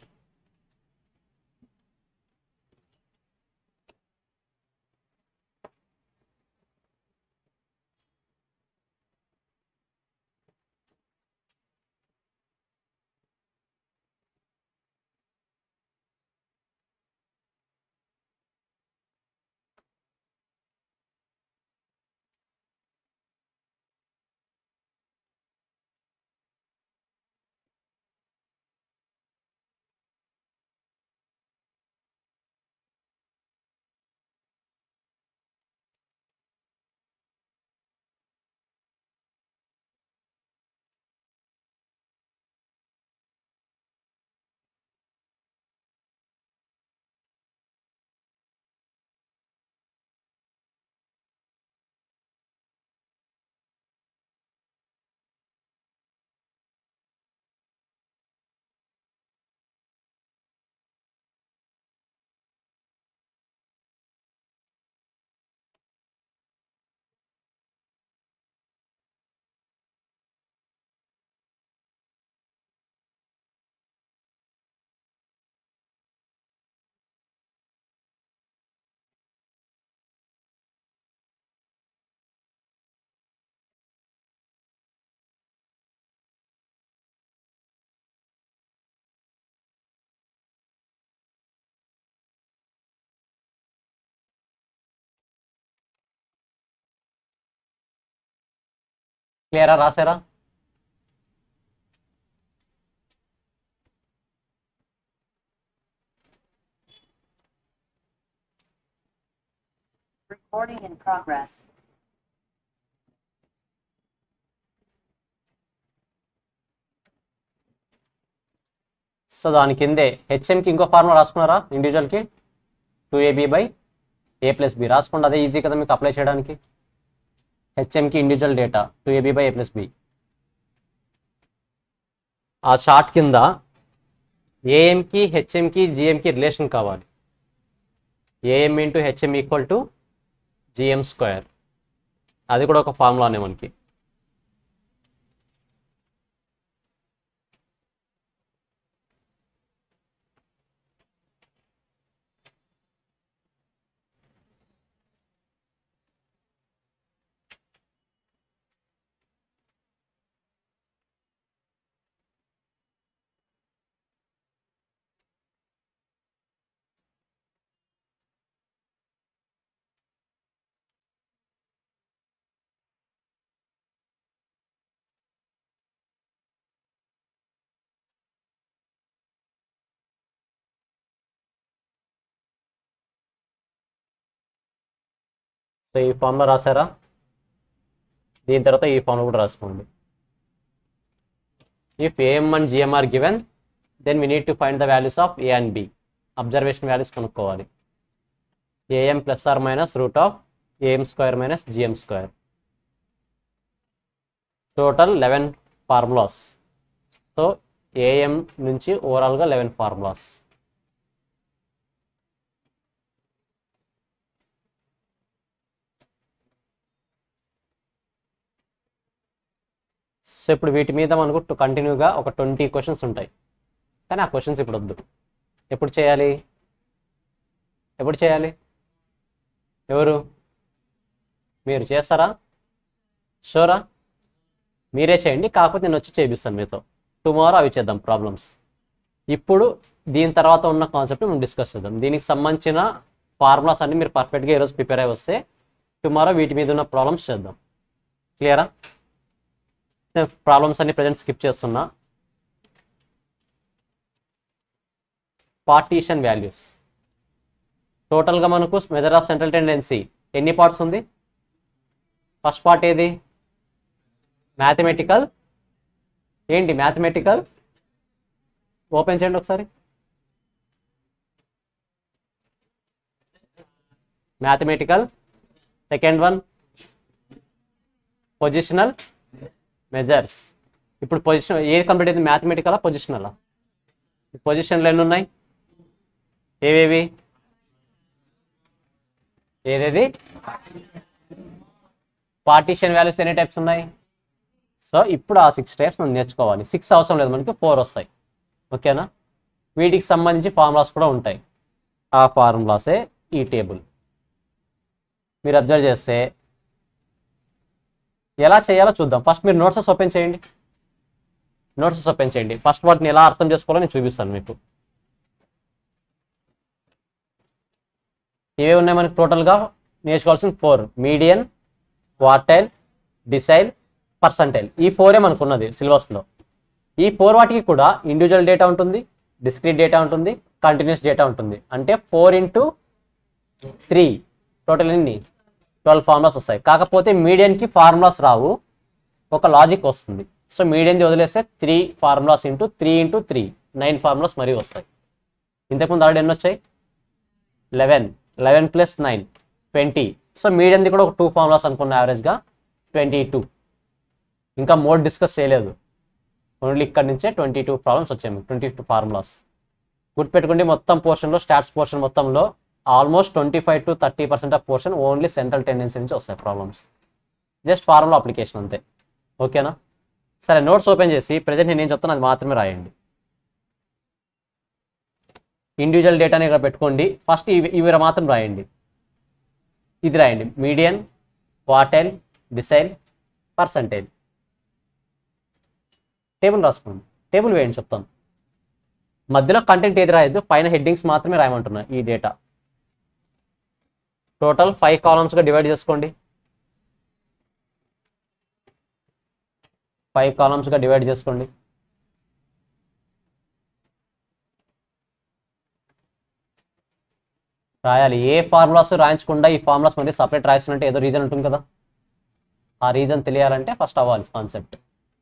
క్లియరా రాసారా Recording in progress. సో దాని కిందే హెచ్ఎంకి ఇంకో ఫార్ములా రాసుకున్నారా ఇండివిజువల్కి two AB by A plus B రాసుకోండి అదే ఈజీ కదా మీకు అప్లై చేయడానికి హెచ్ఎంకి individual data two AB by A plus B ఆ చార్ట్ కింద ఏఎంకి హెచ్ఎంకి జిఎంకి రిలేషన్ కావాలి AM into HM equal to GM square అది కూడా ఒక ఫార్ములానే మనకి సో ఈ ఫామ్లో రాసారా దీని తర్వాత ఈ ఫామ్లో కూడా రాసుకోండి if AM and GM are given then we need to find the values of A and B observation values కనుక్కోవాలి AM plus or minus root of AM square minus GM square total eleven formulas so AM నుంచి ఓవరాల్గా eleven formulas so ఇప్పుడు వీటి మీద మనకు కంటిన్యూగా ఒక twenty questions ఉంటాయి కానీ ఆ క్వశ్చన్స్ ఇప్పుడు వద్దు ఎప్పుడు చేయాలి ఎప్పుడు చేయాలి ఎవరు మీరు చేస్తారా షూరా మీరే చేయండి కాకపోతే నేను వచ్చి చేపిస్తాను మీతో టుమారో అవి చేద్దాం ప్రాబ్లమ్స్ ఇప్పుడు దీని తర్వాత ఉన్న కాన్సెప్ట్ మనం డిస్కస్ చేద్దాం దీనికి సంబంధించిన ఫార్ములాస్ అన్ని మీరు పర్ఫెక్ట్గా ఈరోజు ప్రిపేర్ అయి వస్తే టుమారో వీటి మీద ఉన్న ప్రాబ్లమ్స్ చేద్దాం క్లియరా నేను ప్రాబ్లమ్స్ అన్ని ప్రజెంట్ స్కిప్ చేస్తున్నా పార్టీషన్ వాల్యూస్ టోటల్గా మనకు మెజర్ ఆఫ్ సెంట్రల్ టెండెన్సీ ఎన్ని పార్ట్స్ ఉంది ఫస్ట్ పార్ట్ ఏది మ్యాథమెటికల్ ఏంటి మ్యాథమెటికల్ ఓపెన్ చేయండి ఒకసారి mathematical second one positional measures ఇప్పుడు పొజిషన్ ఏది కంప్లీట్ అయింది మ్యాథమెటికలా పొజిషనలా పొజిషన్లు ఎన్ని ఉన్నాయి ఏవేవి ఏదేది పార్టీషన్ వాల్యూస్ ఎన్ని టైప్స్ ఉన్నాయి సో ఇప్పుడు ఆ సిక్స్ టైప్స్ మనం నేర్చుకోవాలి సిక్స్ అవసరం లేదు మనకి ఫోర్ వస్తాయి ఓకేనా వీటికి సంబంధించి ఫార్ములాస్ కూడా ఉంటాయి ఆ ఫార్ములాసే ఈ టేబుల్ మీరు అబ్జర్వ్ చేస్తే ఎలా చేయాలో చూద్దాం ఫస్ట్ మీరు నోట్సెస్ ఓపెన్ చేయండి నోట్సెస్ ఓపెన్ చేయండి ఫస్ట్ వాటిని ఎలా అర్థం చేసుకోవాలో నేను చూపిస్తాను మీకు ఇవే ఉన్నాయి మనకి టోటల్గా నేర్చుకోవాల్సిన four median quartile decile percentile ఈ ఫోరే మనకు ఉన్నది సిలబస్లో ఈ ఫోర్ వాటికి కూడా ఇండివిజువల్ డేటా ఉంటుంది డిస్క్రీట్ డేటా ఉంటుంది కంటిన్యూస్ డేటా ఉంటుంది అంటే ఫోర్ ఇంటూ త్రీ టోటల్ ఎన్ని ట్వెల్వ్ ఫార్ములాస్ వస్తాయి కాకపోతే మీడియన్కి ఫార్ములాస్ రావు ఒక లాజిక్ వస్తుంది సో మీడియన్ది వదిలేస్తే three formulas into three into three nine formulas మరీ వస్తాయి ఇంతకుముందు ఆల్రెడీ ఎన్ని వచ్చాయి eleven eleven plus nine twenty so మీడియంది కూడా ఒక టూ ఫార్ములాస్ అనుకున్న యావరేజ్గా ట్వంటీ టూ ఇంకా మోడ్ డిస్కస్ చేయలేదు ఓన్లీ ఇక్కడ నుంచే ట్వంటీ టూ ప్రాబ్లమ్స్ వచ్చాయి మీకు ట్వంటీ టూ ఫార్ములాస్ గుర్తుపెట్టుకోండి మొత్తం పోర్షన్లో స్టాట్స్ పోర్షన్ మొత్తంలో almost twenty five to thirty percent of portion only central tendency నుంచి వస్తాయి ప్రాబ్లమ్స్ జస్ట్ ఫార్ములా అప్లికేషన్ అంతే ఓకేనా సరే నోట్స్ ఓపెన్ చేసి ప్రజెంట్ నేను ఏం చెప్తాను అది మాత్రమే రాయండి ఇండివిజువల్ డేటాని ఇక్కడ పెట్టుకోండి ఫస్ట్ ఇవి ఇవి మాత్రం రాయండి ఇది రాయండి median quartile decile percentile table రాసుకోండి టేబుల్ వేయండి చెప్తాను మధ్యలో కంటెంట్ ఏది రాయద్దు పైన హెడ్డింగ్స్ మాత్రమే రాయమంటున్నా ఈ డేటా టోటల్ ఫైవ్ కాలమ్స్గా డివైడ్ చేసుకోండి ఫైవ్ కాలమ్స్గా డివైడ్ చేసుకోండి రాయాలి ఏ ఫార్ములాస్ రాయించకుండా ఈ ఫార్ములాస్ మళ్ళీ సపరేట్ రాయిస్తున్నట్టే ఏదో రీజన్ ఉంటుంది కదా ఆ రీజన్ తెలియాలంటే ఫస్ట్ అవ్వాలి కాన్సెప్ట్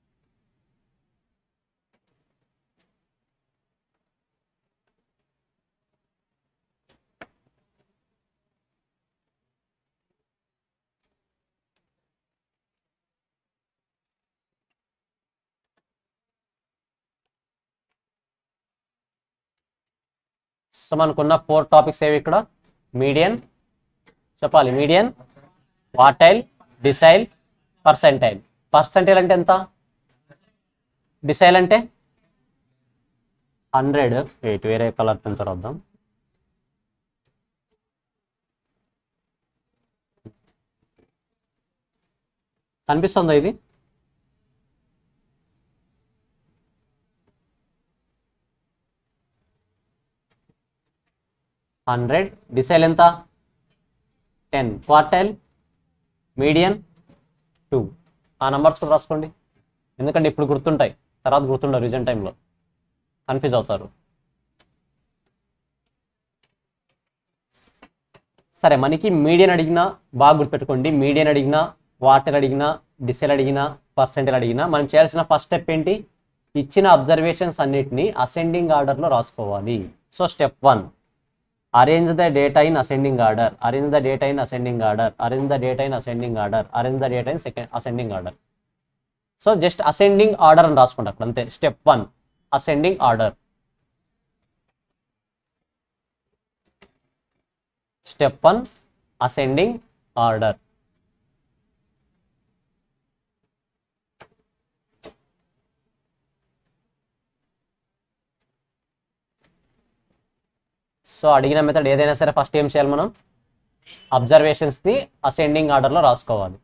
సో మనకున్న ఫోర్ టాపిక్స్ ఏవి ఇక్కడ మీడియన్ చెప్పాలి median quartile decile percentile percentile అంటే ఎంత డిసైల్ అంటే హండ్రెడ్ ఎయిట్ వేరే కలర్ పెన్ వద్దాం కనిపిస్తుందా ఇది హండ్రెడ్ డిసైల్ ఎంత టెన్ క్వార్టైల్ మీడియన్ టూ ఆ నంబర్స్ కూడా రాసుకోండి ఎందుకంటే ఇప్పుడు గుర్తుంటాయి తర్వాత గుర్తుండవు రిజన్ టైంలో కన్ఫ్యూజ్ అవుతారు సరే మనకి మీడియన్ అడిగినా బాగా గుర్తుపెట్టుకోండి మీడియన్ అడిగినా వాటర్ అడిగినా డిసెల్ అడిగినా పర్సెంటేజ్ అడిగినా మనం చేయాల్సిన ఫస్ట్ స్టెప్ ఏంటి ఇచ్చిన అబ్జర్వేషన్స్ అన్నిటిని అసెండింగ్ ఆర్డర్లో రాసుకోవాలి so step one arrange the data in ascending order arrange the data in ascending order arrange the data in ascending order arrange the data in second ascending order so just ascending order అని రాసుకుంటా అక్కడ అంతే step one ascending order step one ascending order so అడిగిన method ఏదైనా సరే first ఏం చేయాలి మనం అబ్జర్వేషన్స్ని అసెండింగ్ ఆర్డర్లో రాసుకోవాలి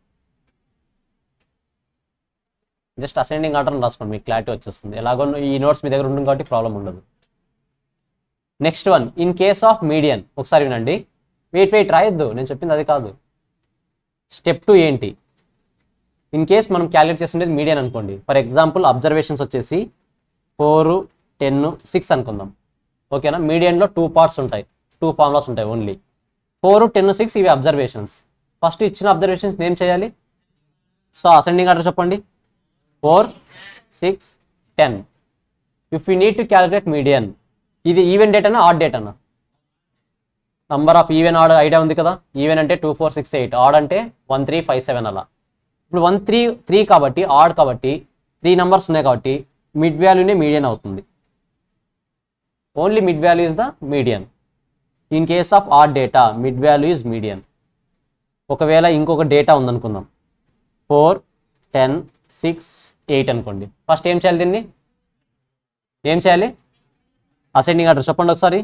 జస్ట్ అసెండింగ్ ఆర్డర్ రాసుకోండి మీకు క్లారిటీ వచ్చేస్తుంది ఎలాగో ఈ నోట్స్ మీ దగ్గర ఉంటుంది కాబట్టి ప్రాబ్లం ఉండదు next one in case of median ఒకసారి వినండి వెయిట్ వెయిట్ రాయొద్దు నేను చెప్పింది అది కాదు స్టెప్ టూ ఏంటి ఇన్ కేస్ మనం క్యాలిక్యులేట్ చేస్తుండేది మీడియన్ అనుకోండి ఫర్ ఎగ్జాంపుల్ అబ్జర్వేషన్స్ వచ్చేసి ఫోర్ టెన్ సిక్స్ అనుకుందాం ఓకేనా మీడియన్లో టూ పార్ట్స్ ఉంటాయి టూ ఫార్ములాస్ ఉంటాయి ఓన్లీ ఫోర్ టెన్ సిక్స్ ఇవి అబ్జర్వేషన్స్ ఫస్ట్ ఇచ్చిన అబ్జర్వేషన్స్ ఏం చేయాలి సో అసెండింగ్ ఆర్డర్ చెప్పండి four six ten if you need to calculate median ఇది ఈవెన్ డేట్ అన్నా ఆడ్ డేట్ అన్నా number of even order idea ఉంది కదా ఈవెన్ అంటే two four six eight odd అంటే వన్ త్రీ ఫైవ్ సెవెన్ అలా ఇప్పుడు వన్ త్రీ త్రీ కాబట్టి ఆడ్ కాబట్టి త్రీ నెంబర్స్ ఉన్నాయి కాబట్టి మిడ్ వాల్యూనే మీడియన్ అవుతుంది only mid value is the median in case of odd data mid value is median ఒకవేళ ఇంకొక డేటా ఉందనుకుందాం ఫోర్ టెన్ సిక్స్ ఎయిట్ అనుకోండి ఫస్ట్ ఏం చేయాలి దీన్ని ఏం చేయాలి అసెండింగ్ ఆర్డర్ చెప్పండి ఒకసారి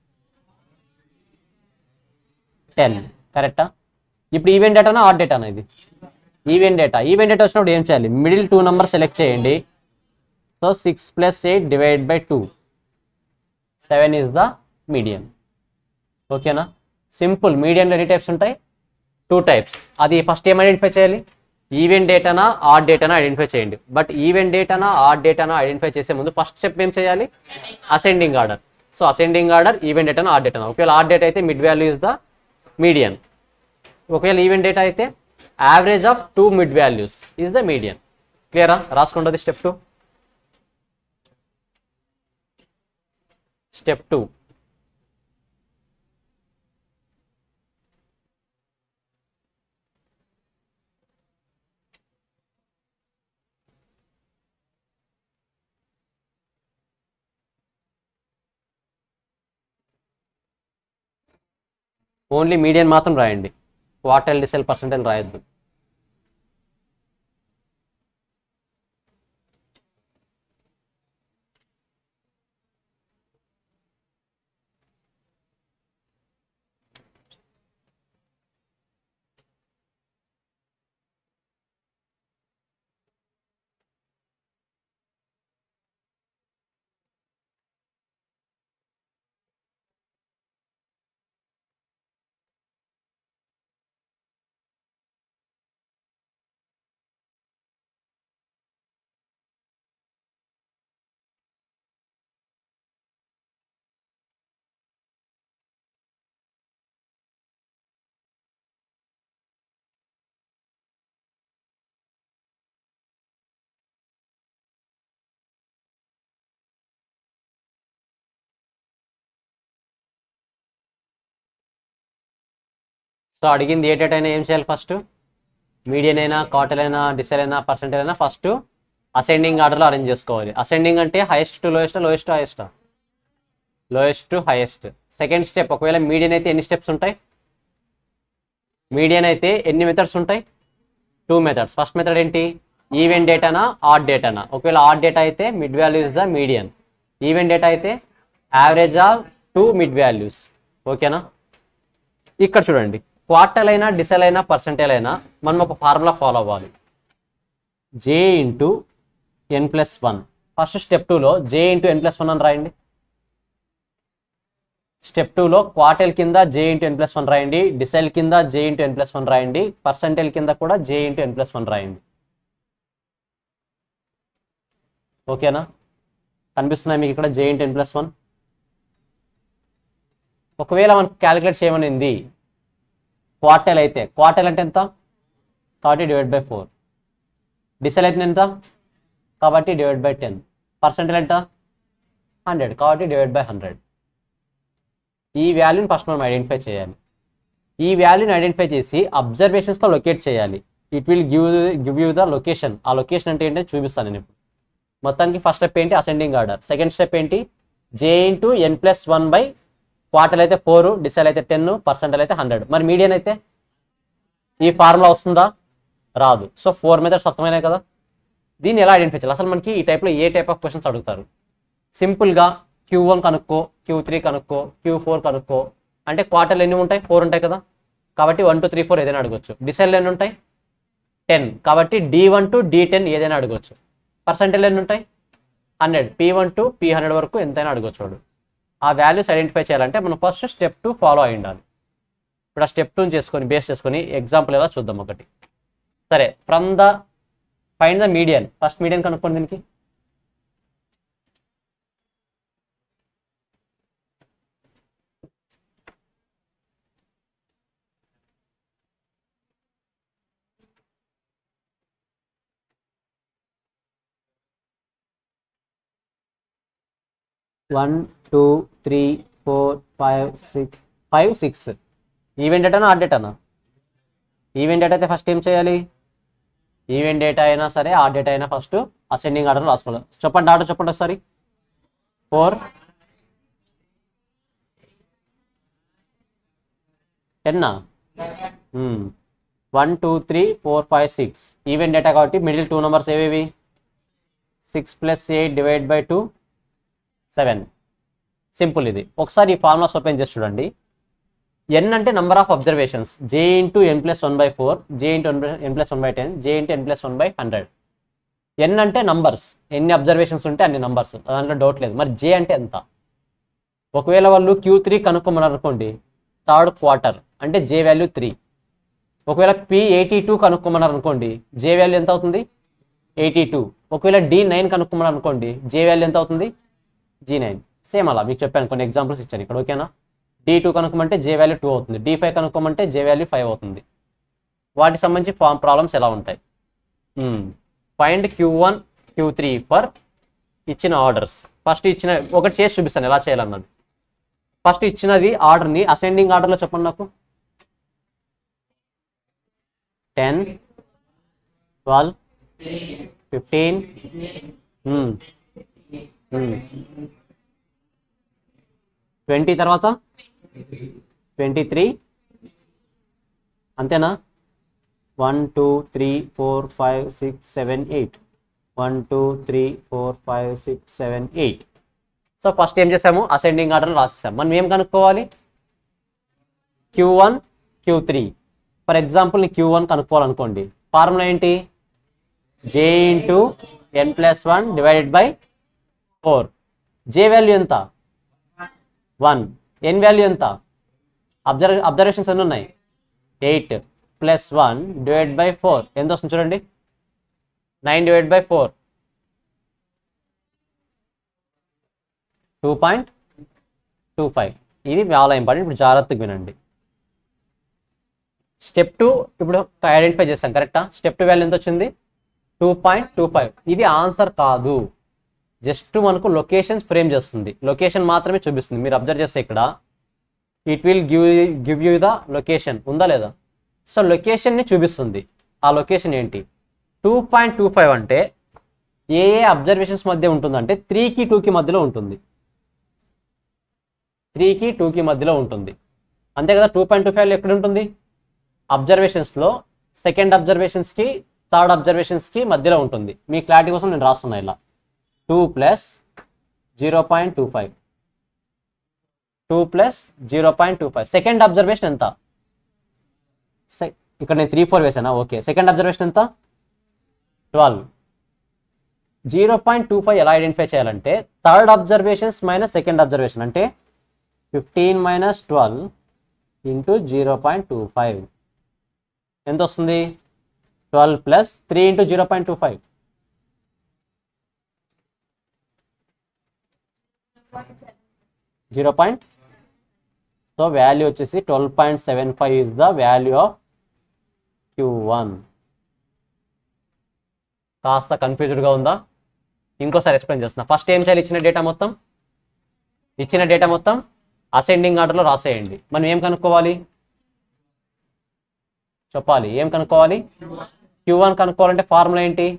టెన్ కరెక్టా ఇప్పుడు ఈవెంట్ డేటానా ఆడ్ డేటానా ఇది ఈవెంట్ డేటా ఈవెంట్ డేటా వచ్చినప్పుడు ఏం చేయాలి మిడిల్ టూ నెంబర్ సెలెక్ట్ చేయండి so six plus eight divide by two seven is the medium ఓకేనా సింపుల్ మీడియంలో ఎన్ని టైప్స్ ఉంటాయి టూ టైప్స్ అది ఫస్ట్ ఏం ఐడెంటిఫై చేయాలి ఈవెంట్ డేటానా ఆడ్ డేటానా ఐడెంటిఫై చేయండి బట్ ఈవెంట్ డేటానా ఆడ్ డేటానా ఐడెంటిఫై చేసే ముందు ఫస్ట్ స్టెప్ ఏం చేయాలి ascending order so ascending order even డేటానా ఆడ్ డేటానా ఒకవేళ ఆడ్ డేటా అయితే mid value is the median ఒకవేళ ఈవెంట్ డేటా అయితే average of two mid values is the median క్లియరా రాసుకుంటుంది step two step two only median మాత్రం రాయండి క్వార్టర్ డిసెల్ పర్సెంటేజ్ రాయొద్దు సో అడిగింది ఏ డేటా అయినా ఏం చేయాలి ఫస్ట్ మీడియన్ అయినా కాటల్ అయినా డిసెల్ అయినా పర్సెంటేజ్ అయినా ఫస్ట్ అసెండింగ్ ఆర్డర్లో అరేంజ్ చేసుకోవాలి అసెండింగ్ అంటే highest to lowest lowest to highest lowest to highest second step ఒకవేళ మీడియన్ అయితే ఎన్ని స్టెప్స్ ఉంటాయి మీడియన్ అయితే ఎన్ని మెథడ్స్ ఉంటాయి టూ మెథడ్స్ ఫస్ట్ మెథడ్ ఏంటి ఈవెంట్ డేటానా ఆడ్ డేటానా ఒకవేళ ఆడ్ డేటా అయితే mid value is the median even data అయితే average of two mid values ఓకేనా ఇక్కడ చూడండి క్వార్టల్ అయినా డిసెల్ అయినా పర్సెంటేజ్ అయినా మనం ఒక ఫార్ములా ఫాలో అవ్వాలి J into N plus one first step టూలో J into N plus one అని రాయండి స్టెప్ టూలో క్వార్టెల్ కింద J into N plus one రాయండి డిసెల్ కింద J into N plus one రాయండి పర్సెంటేజ్ కింద కూడా J into N plus one రాయండి ఓకేనా కనిపిస్తున్నాయి మీకు ఇక్కడ J into N plus one ఒకవేళ మనకు క్యాలిక్యులేట్ చేయమనింది క్వార్టైల్ అయితే క్వార్టైల్ అంటే ఎంత thirty divide by four decile అయితే ఎంత కాబట్టి డివైడ్ బై టెన్ పర్సెంటేజ్ ఎంత హండ్రెడ్ కాబట్టి డివైడ్ బై హండ్రెడ్ ఈ వాల్యూని ఫస్ట్ మనం ఐడెంటిఫై చేయాలి ఈ వాల్యూని ఐడెంటిఫై చేసి అబ్జర్వేషన్స్తో లొకేట్ చేయాలి it will give give you the location ఆ లొకేషన్ అంటే ఏంటో చూపిస్తాను నేను ఇప్పుడు మొత్తానికి ఫస్ట్ స్టెప్ ఏంటి అసెండింగ్ ఆర్డర్ సెకండ్ స్టెప్ ఏంటి J into N plus one by quarter అయితే ఫోర్ డిసైల్ అయితే టెన్ పర్సెంటల్ అయితే హండ్రెడ్ మరి మీడియన్ అయితే ఈ ఫార్ములా వస్తుందా రాదు సో ఫోర్ మెథడ్స్ అర్థమైనాయి కదా దీన్ని ఎలా ఐడెంటిఫై చేయాలి అసలు మనకి ఈ టైప్లో ఏ టైప్ ఆఫ్ క్వశ్చన్స్ అడుగుతారు సింపుల్గా క్యూ వన్ కనుక్కో క్యూ త్రీ కనుక్కో క్యూ ఫోర్ కనుక్కో అంటే క్వార్టర్లు ఎన్ని ఉంటాయి ఫోర్ ఉంటాయి కదా కాబట్టి వన్ టూ త్రీ ఫోర్ ఏదైనా అడగొచ్చు డిసైల్ ఎన్ని ఉంటాయి టెన్ కాబట్టి D one to D ten ఏదైనా అడగొచ్చు పర్సెంటేజ్ ఎన్ని ఉంటాయి hundred P one to P hundred వరకు ఎంతైనా అడగొచ్చు వాడు ఆ వాల్యూస్ ఐడెంటిఫై చేయాలంటే మనం ఫస్ట్ స్టెప్ టూ ఫాలో అయి ఉండాలి ఇప్పుడు ఆ స్టెప్ టూ చేసుకొని బేస్ చేసుకొని ఎగ్జాంపుల్ ఎలా చూద్దాం ఒకటి సరే from the find the median first median కనుక్కోండి దీనికి one two three four five six five six even డేటానా ఆడ్ డేటానా ఈవెంట్ డేటా అయితే ఫస్ట్ ఏం చేయాలి ఈవెంట్ డేటా అయినా సరే ఆ డేటా అయినా ఫస్ట్ అసెండింగ్ ఆర్డర్ రాసుకోవాలి చెప్పండి ఆర్డర్ చెప్పండి ఒకసారి ఫోర్ టెన్నా one two three four five six even data కాబట్టి మిడిల్ టూ నెంబర్స్ ఏవేవి six plus eight divide by two seven simple ఇది ఒకసారి ఈ ఫార్ములాస్ ఓపెన్ చేసి చూడండి ఎన్ అంటే number of observations J into N plus one by four J into N plus one by ten J into N plus one by hundred N అంటే numbers ఎన్ని observations ఉంటే అన్ని నంబర్స్ దాంట్లో doubt లేదు మరి జే అంటే ఎంత ఒకవేళ వాళ్ళు క్యూ త్రీ కనుక్కోమన్నారు అనుకోండి థర్డ్ క్వార్టర్ అంటే జే వాల్యూ త్రీ ఒకవేళ పి ఎయిటీ టూ కనుక్కోమన్నారు అనుకోండి జే వాల్యూ ఎంత అవుతుంది ఎయిటీ టూ ఒకవేళ డి నైన్ కనుక్కోమన్నారు అనుకోండి జే వాల్యూ ఎంత అవుతుంది జీ నైన్ సేమ్ అలా మీకు చెప్పాను కొన్ని ఎగ్జాంపుల్స్ ఇచ్చాను ఇక్కడ ఓకేనా డి టూ కనుక్కోమంటే జే వాల్యూ టూ అవుతుంది డి ఫైవ్ కనుక్కోమంటే జే వాల్యూ ఫైవ్ అవుతుంది వాటికి సంబంధించి ఫామ్ ప్రాబ్లమ్స్ ఎలా ఉంటాయి find Q one Q three for ఇచ్చిన ఆర్డర్స్ ఫస్ట్ ఇచ్చిన ఒకటి చేసి చూపిస్తాను ఎలా చేయాలన్నది ఫస్ట్ ఇచ్చినది ఆర్డర్ని అసెండింగ్ ఆర్డర్లో చెప్పండి నాకు టెన్ ట్వెల్వ్ ఫిఫ్టీన్ ట్వంటీ తర్వాత ట్వంటీ త్రీ అంతేనా one two three four five six seven eight one two three four five six seven eight so first ఏం చేసాము అసెండింగ్ ఆర్డర్ రాసేసాం మనం ఏం కనుక్కోవాలి Q one Q three for example నీ Q one కనుక్కోవాలనుకోండి ఫార్ములా ఏంటి J into N plus one divided by four J value ఎంత వన్ ఎన్ వాల్యూ ఎంత అబ్జర్వ్ అబ్జర్వేషన్స్ ఎన్ని ఉన్నాయి eight plus one divide by four ఎంత వస్తుంది చూడండి nine divide by four two point two five ఇది చాలా ఇంపార్టెంట్ ఇప్పుడు జాగ్రత్తగా వినండి స్టెప్ టూ ఇప్పుడు ఐడెంటిఫై చేస్తాం కరెక్టా స్టెప్ టూ వాల్యూ ఎంత వచ్చింది టూ పాయింట్ టూ ఫైవ్ ఇది ఆన్సర్ కాదు జస్ట్ మనకు లొకేషన్స్ ఫ్రేమ్ చేస్తుంది లొకేషన్ మాత్రమే చూపిస్తుంది మీరు అబ్జర్వ్ చేస్తే ఇక్కడ it will give give you the location ఉందా లేదా సో లొకేషన్ని చూపిస్తుంది ఆ లొకేషన్ ఏంటి టూ పాయింట్ టూ ఫైవ్ అంటే ఏ ఏ అబ్జర్వేషన్స్ మధ్య ఉంటుందంటే త్రీకి టూకి మధ్యలో ఉంటుంది త్రీకి టూకి మధ్యలో ఉంటుంది అంతే కదా టూ పాయింట్ టూ ఫైవ్ ఎక్కడ ఉంటుంది అబ్జర్వేషన్స్లో సెకండ్ అబ్జర్వేషన్స్కి థర్డ్ అబ్జర్వేషన్స్కి మధ్యలో ఉంటుంది మీ క్లారిటీ కోసం నేను రాస్తున్నా ఇలా two plus zero point two five two plus zero point two five second observation ఎంత సె- ఇక్కడ నేను త్రీ ఫోర్ వేసానా ఓకే సెకండ్ అబ్జర్వేషన్ ఎంత twelve zero point two five ఎలా ఐడెంటిఫై చేయాలంటే third observations minus second observation అంటే fifteen minus twelve into zero point two five ఎంత వస్తుంది twelve plus three into zero point two five zero point so value వచ్చేసి twelve point seven five is the value of Q one కాస్త కన్ఫ్యూజ్డ్గా ఉందా ఇంకోసారి explain చేస్తున్నా first ఏం చేయాలి ఇచ్చిన డేటా మొత్తం ఇచ్చిన డేటా మొత్తం అసెండింగ్ ఆర్డర్లో రాసేయండి మనం ఏం కనుక్కోవాలి చెప్పాలి ఏం కనుక్కోవాలి క్యూ వన్ కనుక్కోవాలంటే ఫార్ములా ఏంటి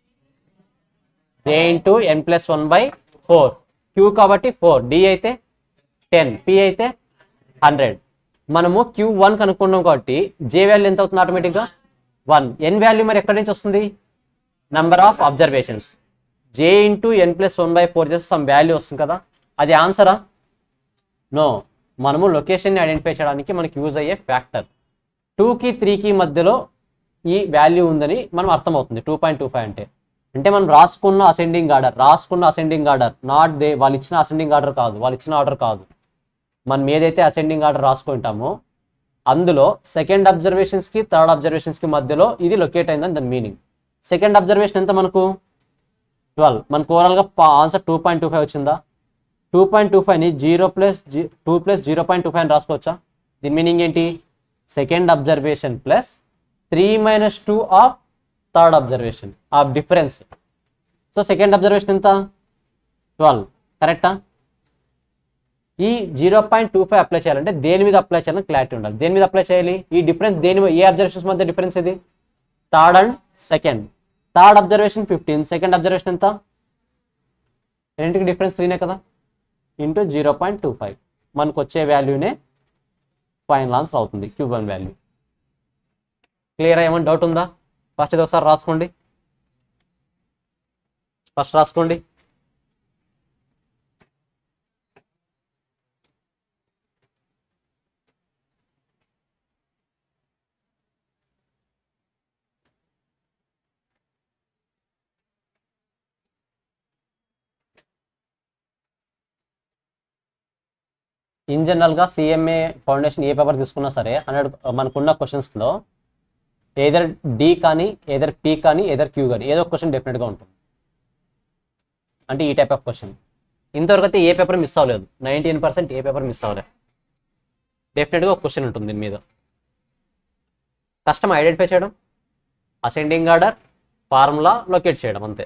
A into N plus one by four Q కాబట్టి ఫోర్ డి అయితే టెన్ పి అయితే హండ్రెడ్ మనము క్యూ వన్ కనుక్కున్నాం కాబట్టి జే వాల్యూ ఎంత అవుతుంది ఆటోమేటిక్గా వన్ ఎన్ వాల్యూ మరి ఎక్కడి నుంచి వస్తుంది number of observations J into N plus one by four చేస్తే సమ్ వాల్యూ వస్తుంది కదా అది ఆన్సరా నో మనము లొకేషన్ని ఐడెంటిఫై చేయడానికి మనకి యూజ్ అయ్యే ఫ్యాక్టర్ టూకి త్రీకి మధ్యలో ఈ వాల్యూ ఉందని మనం అర్థమవుతుంది టూ పాయింట్ టూ ఫైవ్ అంటే అంటే మనం రాసుకున్న అసెండింగ్ ఆర్డర్ రాసుకున్న అసెండింగ్ ఆర్డర్ నాట్ దే వాళ్ళు ఇచ్చిన అసెండింగ్ ఆర్డర్ కాదు వాళ్ళు ఇచ్చిన ఆర్డర్ కాదు మనం ఏదైతే అసెండింగ్ ఆర్డర్ రాసుకుంటామో అందులో సెకండ్ అబ్జర్వేషన్స్కి థర్డ్ అబ్జర్వేషన్స్కి మధ్యలో ఇది లొకేట్ అయిందని దాని మీనింగ్ సెకండ్ అబ్జర్వేషన్ ఎంత మనకు ట్వెల్వ్ మనకు ఓవరాల్గా answer two point two five వచ్చిందా టూ పాయింట్ టూ ఫైవ్ని zero plus G two plus zero point two five రాసుకోవచ్చా దీని మీనింగ్ ఏంటి second observation plus three minus two of third observation ఆ డిఫరెన్స్ సో సెకండ్ అబ్జర్వేషన్ ఎంత twelve కరెక్టా ఈ zero point two five apply చేయాలంటే దేని మీద అప్లై చేయాలని క్లారిటీ ఉండాలి దేని మీద అప్లై చేయాలి ఈ డిఫరెన్స్ దేని మీ- ఏ అబ్జర్వేషన్స్ మధ్య డిఫరెన్స్ ఇది third and second third observation fifteen second observation ఎంత రెండింటికి డిఫరెన్స్ త్రీనే కదా into zero point two five మనకు వచ్చే వాల్యూనే ఫైనల్ ఆన్సర్ అవుతుంది క్యూబ్ వన్ వాల్యూ క్లియర్ ఏమైనా డౌట్ ఉందా ఫస్ట్ ఇది ఒకసారి రాసుకోండి ఫస్ట్ రాసుకోండి ఇన్ జనరల్గా సిఎంఏ ఫౌండేషన్ ఏ పేపర్ తీసుకున్నా సరే హండ్రెడ్ మనకున్న క్వశ్చన్స్లో ఏదర్ డి కానీ ఏదర్ పి కానీ ఏదర్ క్యూ కానీ ఏదో క్వశ్చన్ డెఫినెట్గా ఉంటుంది అంటే ఈ టైప్ ఆఫ్ క్వశ్చన్ ఇంతవరకు అయితే ఏ పేపర్ మిస్ అవ్వలేదు నైంటీన్ పర్సెంట్ ఏ పేపర్ మిస్ అవ్వలేదు డెఫినెట్గా ఒక క్వశ్చన్ ఉంటుంది దీని మీద కష్టం ఐడెంటిఫై చేయడం అసెండింగ్ ఆర్డర్ ఫార్ములా లొకేట్ చేయడం అంతే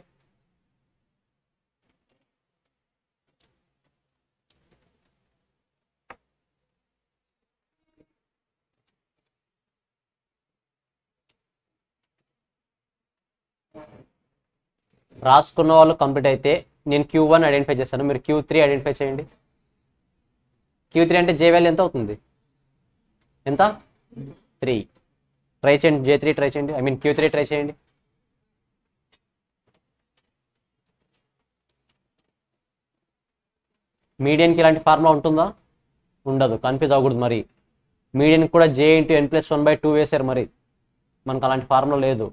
రాసుకున్న వాళ్ళు కంప్లీట్ అయితే నేను క్యూ వన్ ఐడెంటిఫై చేస్తాను మీరు క్యూ త్రీ ఐడెంటిఫై చేయండి క్యూ త్రీ అంటే జే వాల్యూ ఎంత అవుతుంది ఎంత త్రీ ట్రై చేయండి జే త్రీ ట్రై చేయండి I mean Q three try చేయండి మీడియన్కి ఇలాంటి ఫార్ములా ఉంటుందా ఉండదు కన్ఫ్యూజ్ అవ్వకూడదు మరి మీడియన్కి కూడా J into N plus one by two వేసారు మరి మనకు అలాంటి ఫార్ములా లేదు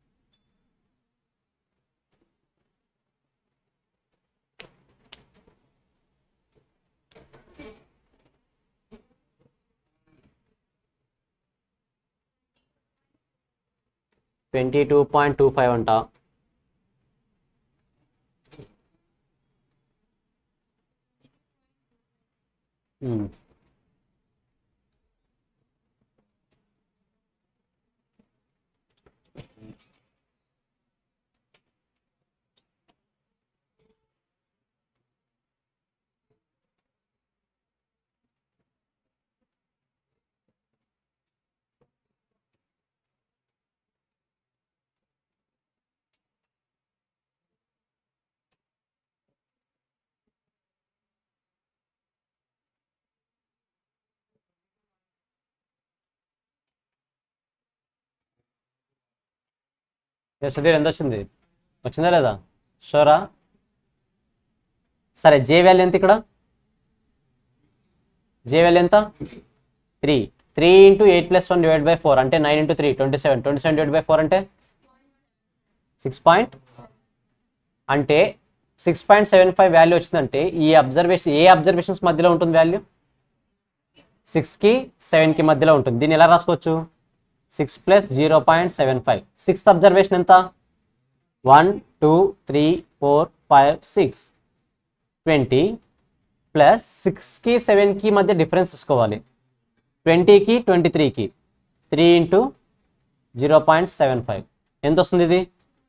twenty two point two five అంట ఉమ్. ఏ సుధీర్ ఎంత వచ్చింది వచ్చిందా లేదా షోరా సరే జే వాల్యూ ఎంత ఇక్కడ జే వాల్యూ ఎంత three three into eight plus one divide by four అంటే nine into three twenty seven twenty seven divide by four అంటే సిక్స్ పాయింట్ అంటే six point seven five value వచ్చిందంటే ఈ అబ్జర్వేషన్ ఏ అబ్జర్వేషన్స్ మధ్యలో ఉంటుంది వాల్యూ సిక్స్కి సెవెన్కి మధ్యలో ఉంటుంది దీన్ని ఎలా రాసుకోవచ్చు six plus zero point seven five sixth observation ఎంత one two three four five six twenty plus సిక్స్కి సెవెన్కి మధ్య డిఫరెన్స్ తీసుకోవాలి ట్వంటీకి ట్వంటీ త్రీకి three into zero point seven five ఎంత వస్తుంది ఇది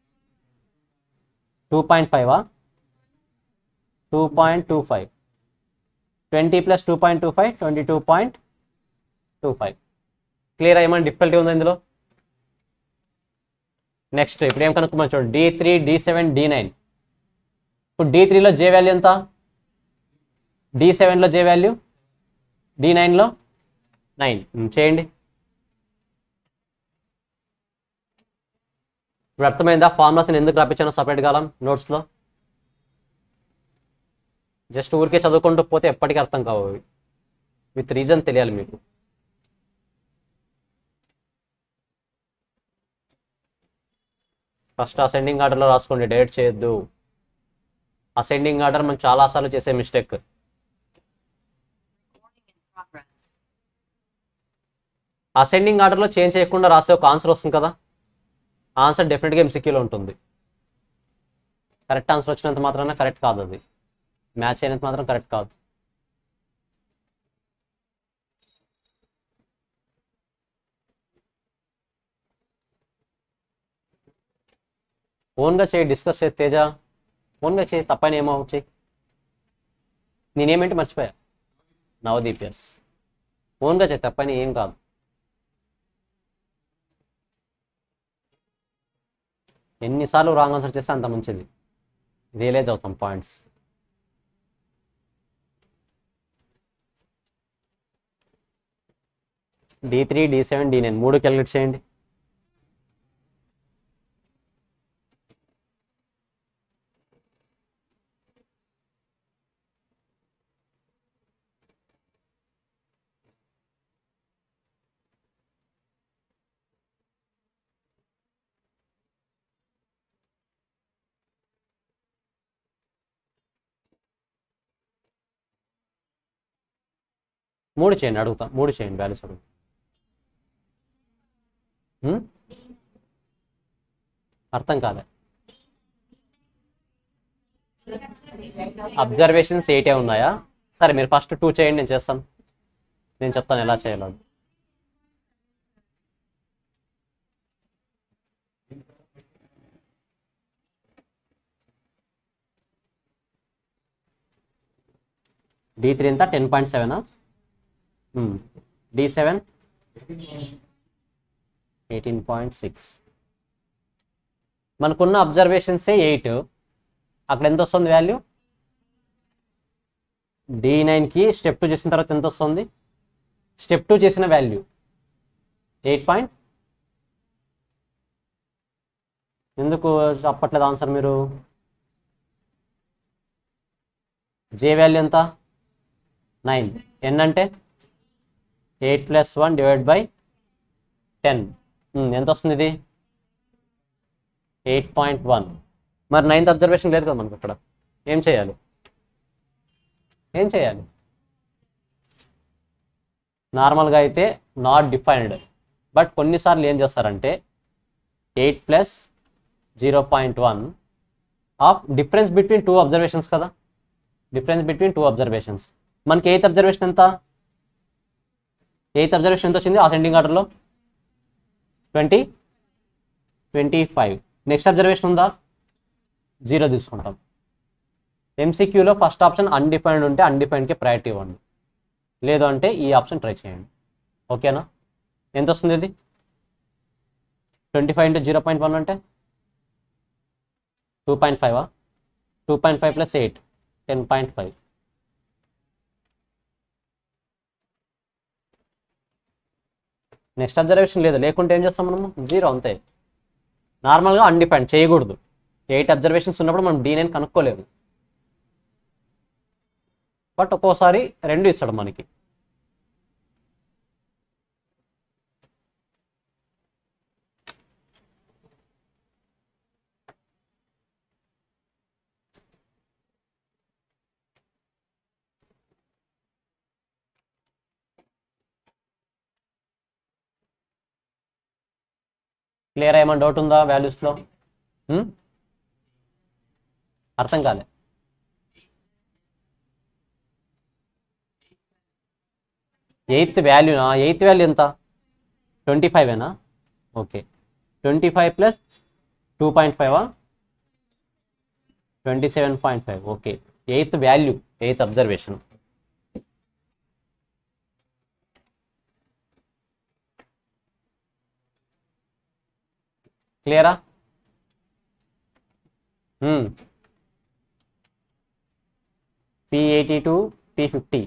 టూ పాయింట్ ఫైవా two point two five twenty plus two point two five twenty two point two five clear ఏమైనా డిఫికల్టీ ఉందా ఇందులో నెక్స్ట్ ఇప్పుడు ఏం కనుక్కోమని చూడండి D three D seven D nine ఇప్పుడు డి త్రీలో జే వాల్యూ ఎంత డి సెవెన్లో జే వాల్యూ డి నైన్లో నైన్ చేయండి ఇప్పుడు అర్థమైందా ఫార్ములాస్ నేను ఎందుకు రాపించాను సపరేట్ కాలం నోట్స్లో జస్ట్ ఊరికే చదువుకుంటూ పోతే ఎప్పటికీ అర్థం కావు అవి విత్ రీజన్ తెలియాలి మీకు ఫస్ట్ అసెండింగ్ ఆర్డర్లో రాసుకోండి డైరెక్ట్ చేయొద్దు అసెండింగ్ ఆర్డర్ మనం చాలాసార్లు చేసే మిస్టేక్ అసెండింగ్ ఆర్డర్లో చేంజ్ చేయకుండా రాసే ఒక ఆన్సర్ వస్తుంది కదా ఆన్సర్ డెఫినెట్గా ఎంసీక్యూలో ఉంటుంది కరెక్ట్ ఆన్సర్ వచ్చినంత మాత్రాన కరెక్ట్ కాదు అది మ్యాచ్ అయినంత మాత్రం కరెక్ట్ కాదు ఓన్గా చేయి డిస్కస్ చేయి తేజ ఓన్గా చేయి తప్పని ఏమో చేయి నేనేమేంటి మర్చిపోయా నవదీప్ ఎస్ ఓన్గా చేయి తప్పని ఏం కాదు ఎన్నిసార్లు రాంగ్ ఆన్సర్ చేస్తే అంత మంచిది రియలైజ్ అవుతాం points D three D seven D nine మూడు క్యాలిక్యులేట్ చేయండి మూడు చేయండి అడుగుతా మూడు చేయండి వాల్యూస్ అడుగుతా హ్మ్? అర్థం కాలే అబ్జర్వేషన్స్ ఎయిటే ఉన్నాయా సరే మీరు ఫస్ట్ టూ చేయండి నేను చేస్తాను నేను చెప్తాను ఎలా చేయాలో డి త్రీ ఎంత టెన్ పాయింట్ సెవెనా D seven eighteen point six మనకున్న అబ్జర్వేషన్సే ఎయిట్ అక్కడ ఎంత వస్తుంది వాల్యూ డి నైన్కి స్టెప్ టూ చేసిన తర్వాత ఎంత వస్తుంది స్టెప్ టూ చేసిన వాల్యూ ఎయిట్ పాయింట్ ఎందుకు చెప్పట్లేదు ఆన్సర్ మీరు జే వాల్యూ ఎంత నైన్ ఎన్ అంటే eight plus one divide by ten ఎంత వస్తుంది ఇది ఎయిట్ పాయింట్ వన్ మరి నైన్త్ అబ్జర్వేషన్ లేదు కదా మనకు అక్కడ ఏం చేయాలి ఏం చేయాలి నార్మల్గా అయితే నాట్ డిఫైన్డ్ బట్ కొన్నిసార్లు ఏం చేస్తారంటే eight plus zero point one of difference between two observations కదా డిఫరెన్స్ బిట్వీన్ టూ అబ్జర్వేషన్స్ మనకి ఎయిత్ అబ్జర్వేషన్ ఎంత ఎయిత్ అబ్జర్వేషన్ ఎంత వచ్చింది అసెండింగ్ ఆర్డర్లో twenty twenty five next observation ఉందా జీరో తీసుకుంటాం ఎంసీక్యూలో ఫస్ట్ ఆప్షన్ అన్డిఫైన్డ్ ఉంటే అన్డిఫైన్డ్కి ప్రయారిటీ ఇవ్వండి లేదు అంటే ఈ ఆప్షన్ ట్రై చేయండి ఓకేనా ఎంత వస్తుంది ఇది twenty five into zero point one అంటే టూ పాయింట్ ఫైవా two point five plus eight ten point five next observation లేదు లేకుంటే ఏం చేస్తాం మనము జీరో అంతే నార్మల్గా అన్డిఫైన్డ్ చేయకూడదు ఎయిట్ అబ్జర్వేషన్స్ ఉన్నప్పుడు మనం డీ నైన్ కనుక్కోలేము బట్ ఒక్కోసారి రెండు ఇస్తాడు మనకి క్లియర్ ఏమైనా డౌట్ ఉందా వాల్యూస్లో అర్థం కాలే ఎయిత్ వాల్యూనా ఎయిత్ వాల్యూ ఎంత ట్వంటీ ఫైవేనా okay twenty five plus two point ఫైవా twenty seven point five okay eighth value eighth observation క్లియరా P eighty to P fifty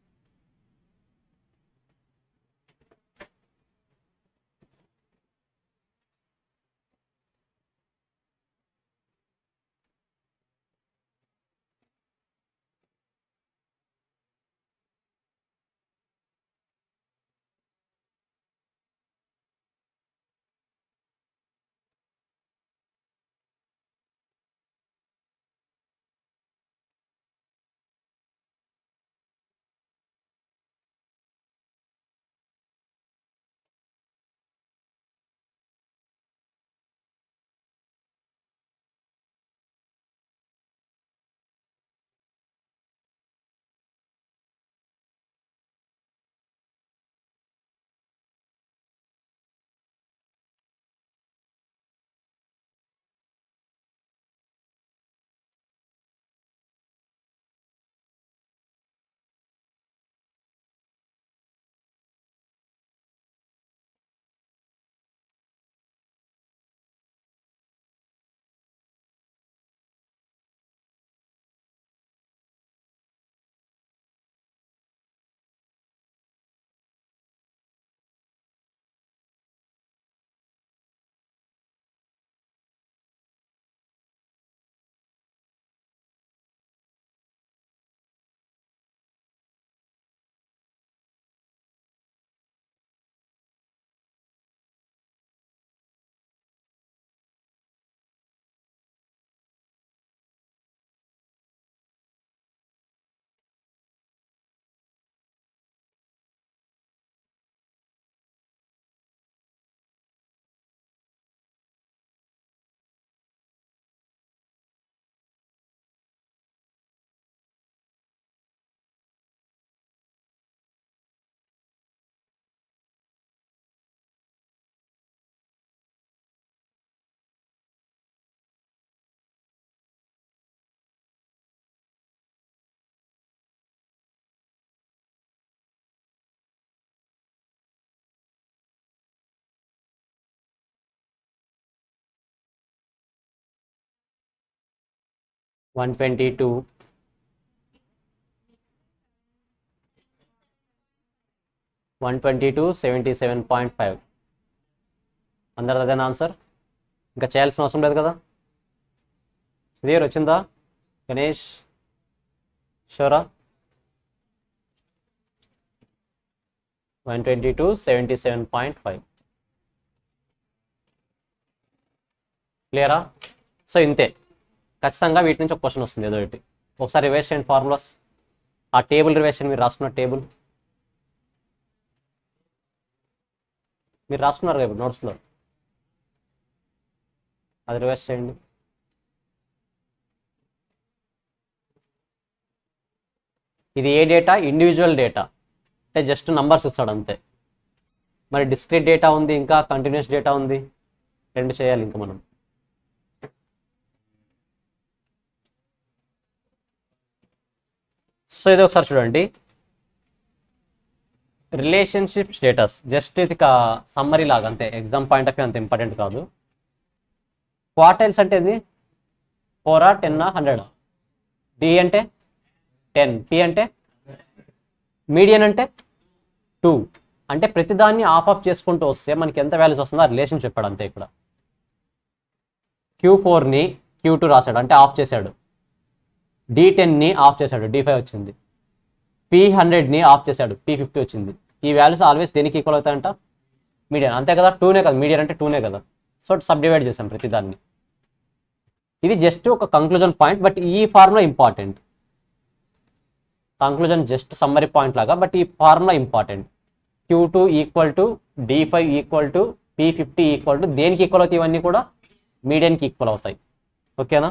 one twenty two one twenty two seventy seven point five అందరిది అదేనా answer ఇంకా చేయాల్సిన అవసరం లేదు కదా సుధీర్ వచ్చిందా గణేష్ షోరా one twenty two seventy seven point five క్లియరా సో ఇంతే ఖచ్చితంగా వీటి నుంచి ఒక క్వశ్చన్ వస్తుంది ఏదో ఒకటి ఒకసారి రివైజ్ చేయండి ఫార్ములాస్ ఆ టేబుల్ రివైషన్ మీరు రాసుకున్న టేబుల్ మీరు రాసుకున్నారు కదా ఇప్పుడు నోట్స్లో అది రివైజ్ చేయండి ఇది ఏ డేటా ఇండివిజువల్ డేటా అంటే జస్ట్ నంబర్స్ ఇస్తాడు అంతే మరి డిస్క్రీట్ డేటా ఉంది ఇంకా కంటిన్యూస్ డేటా ఉంది రెండు చేయాలి ఇంకా మనం సో ఇది ఒకసారి చూడండి రిలేషన్షిప్ స్టేటస్ జస్ట్ ఇది సమ్మరీ లాగా అంతే ఎగ్జామ్ పాయింట్ ఆఫ్ వ్యూ అంత ఇంపార్టెంట్ కాదు క్వార్టైల్స్ అంటే ఏంది ఫోరా టెన్నా హండ్రెడ్ డి అంటే టెన్ పి అంటే మీడియన్ అంటే టూ అంటే ప్రతిదాన్ని ఆఫ్ ఆఫ్ చేసుకుంటూ వస్తే మనకి ఎంత వాల్యూస్ వస్తుందో ఆ రిలేషన్ చెప్పాడు అంతే ఇక్కడ క్యూ ఫోర్ని క్యూ టూ రాశాడు అంటే ఆఫ్ చేశాడు డి టెన్ని ఆఫ్ చేశాడు డి ఫైవ్ వచ్చింది పి హండ్రెడ్ని ఆఫ్ చేశాడు పి ఫిఫ్టీ వచ్చింది ఈ వాల్యూస్ ఆల్వేస్ దేనికి ఈక్వల్ అవుతాయంట మీడియన్ అంతే కదా టూనే కదా మీడియన్ అంటే టూనే కదా సో సబ్ డివైడ్ చేసాం ప్రతిదాన్ని ఇది జస్ట్ ఒక కంక్లూజన్ పాయింట్ బట్ ఈ formula important conclusion just summary point లాగా బట్ ఈ formula important Q two equal to D five equal to P fifty equal to దేనికి ఈక్వల్ అవుతాయి ఇవన్నీ కూడా మీడియన్కి ఈక్వల్ అవుతాయి ఓకేనా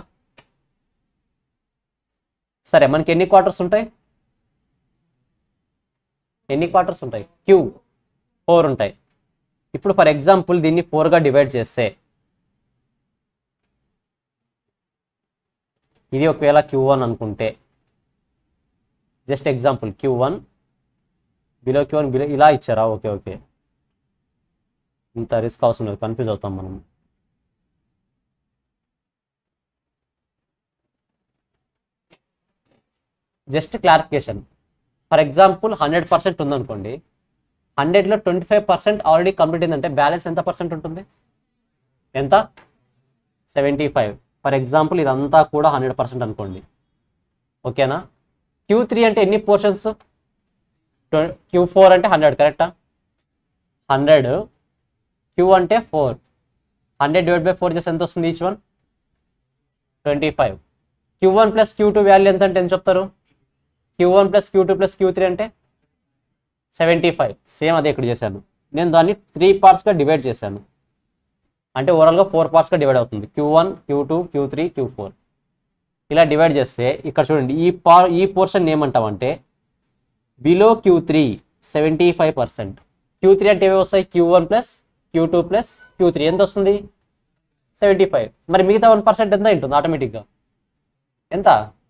సరే మనకి ఎన్ని క్వార్టర్స్ ఉంటాయి ఎన్ని క్వార్టర్స్ ఉంటాయి క్యూ ఫోర్ ఉంటాయి ఇప్పుడు ఫర్ ఎగ్జాంపుల్ దీన్ని ఫోర్గా డివైడ్ చేస్తే ఇది ఒకవేళ క్యూ వన్ అనుకుంటే just example Q one below Q one below ఇలా ఇచ్చారా ఓకే ఓకే ఇంత రిస్క్ అవసరం లేదు కన్ఫ్యూజ్ అవుతాం మనం just clarification for example hundred percent ఉందనుకోండి హండ్రెడ్లో twenty five percent already complete అయిందంటే బ్యాలెన్స్ ఎంత పర్సెంట్ ఉంటుంది ఎంత సెవెంటీ ఫైవ్ ఫర్ ఎగ్జాంపుల్ ఇదంతా కూడా హండ్రెడ్ పర్సెంట్ అనుకోండి ఓకేనా క్యూ త్రీ అంటే ఎన్ని పోర్షన్స్ క్యూ ఫోర్ అంటే హండ్రెడ్ కరెక్టా హండ్రెడ్ క్యూ అంటే four hundred divide by four చేస్తే ఎంత వస్తుంది each one twenty five Q one plus Q two value ఎంత అంటే ఎంత చెప్తారు Q one plus Q two plus Q three అంటే సెవెంటీ ఫైవ్ సేమ్ అదే ఇక్కడ చేశాను నేను దాన్ని త్రీ పార్ట్స్గా డివైడ్ చేశాను అంటే ఓవరాల్గా ఫోర్ పార్ట్స్గా డివైడ్ అవుతుంది Q one Q two Q three Q four ఇలా డివైడ్ చేస్తే ఇక్కడ చూడండి ఈ పా ఈ పోర్షన్ ఏమంటామంటే below Q three seventy five percent Q three అంటే ఏవి వస్తాయి Q one plus Q two plus Q three ఎంత వస్తుంది సెవెంటీ ఫైవ్ మరి మిగతా వన్ పర్సెంట్ ఎంత ఉంటుంది ఆటోమేటిక్గా ఎంత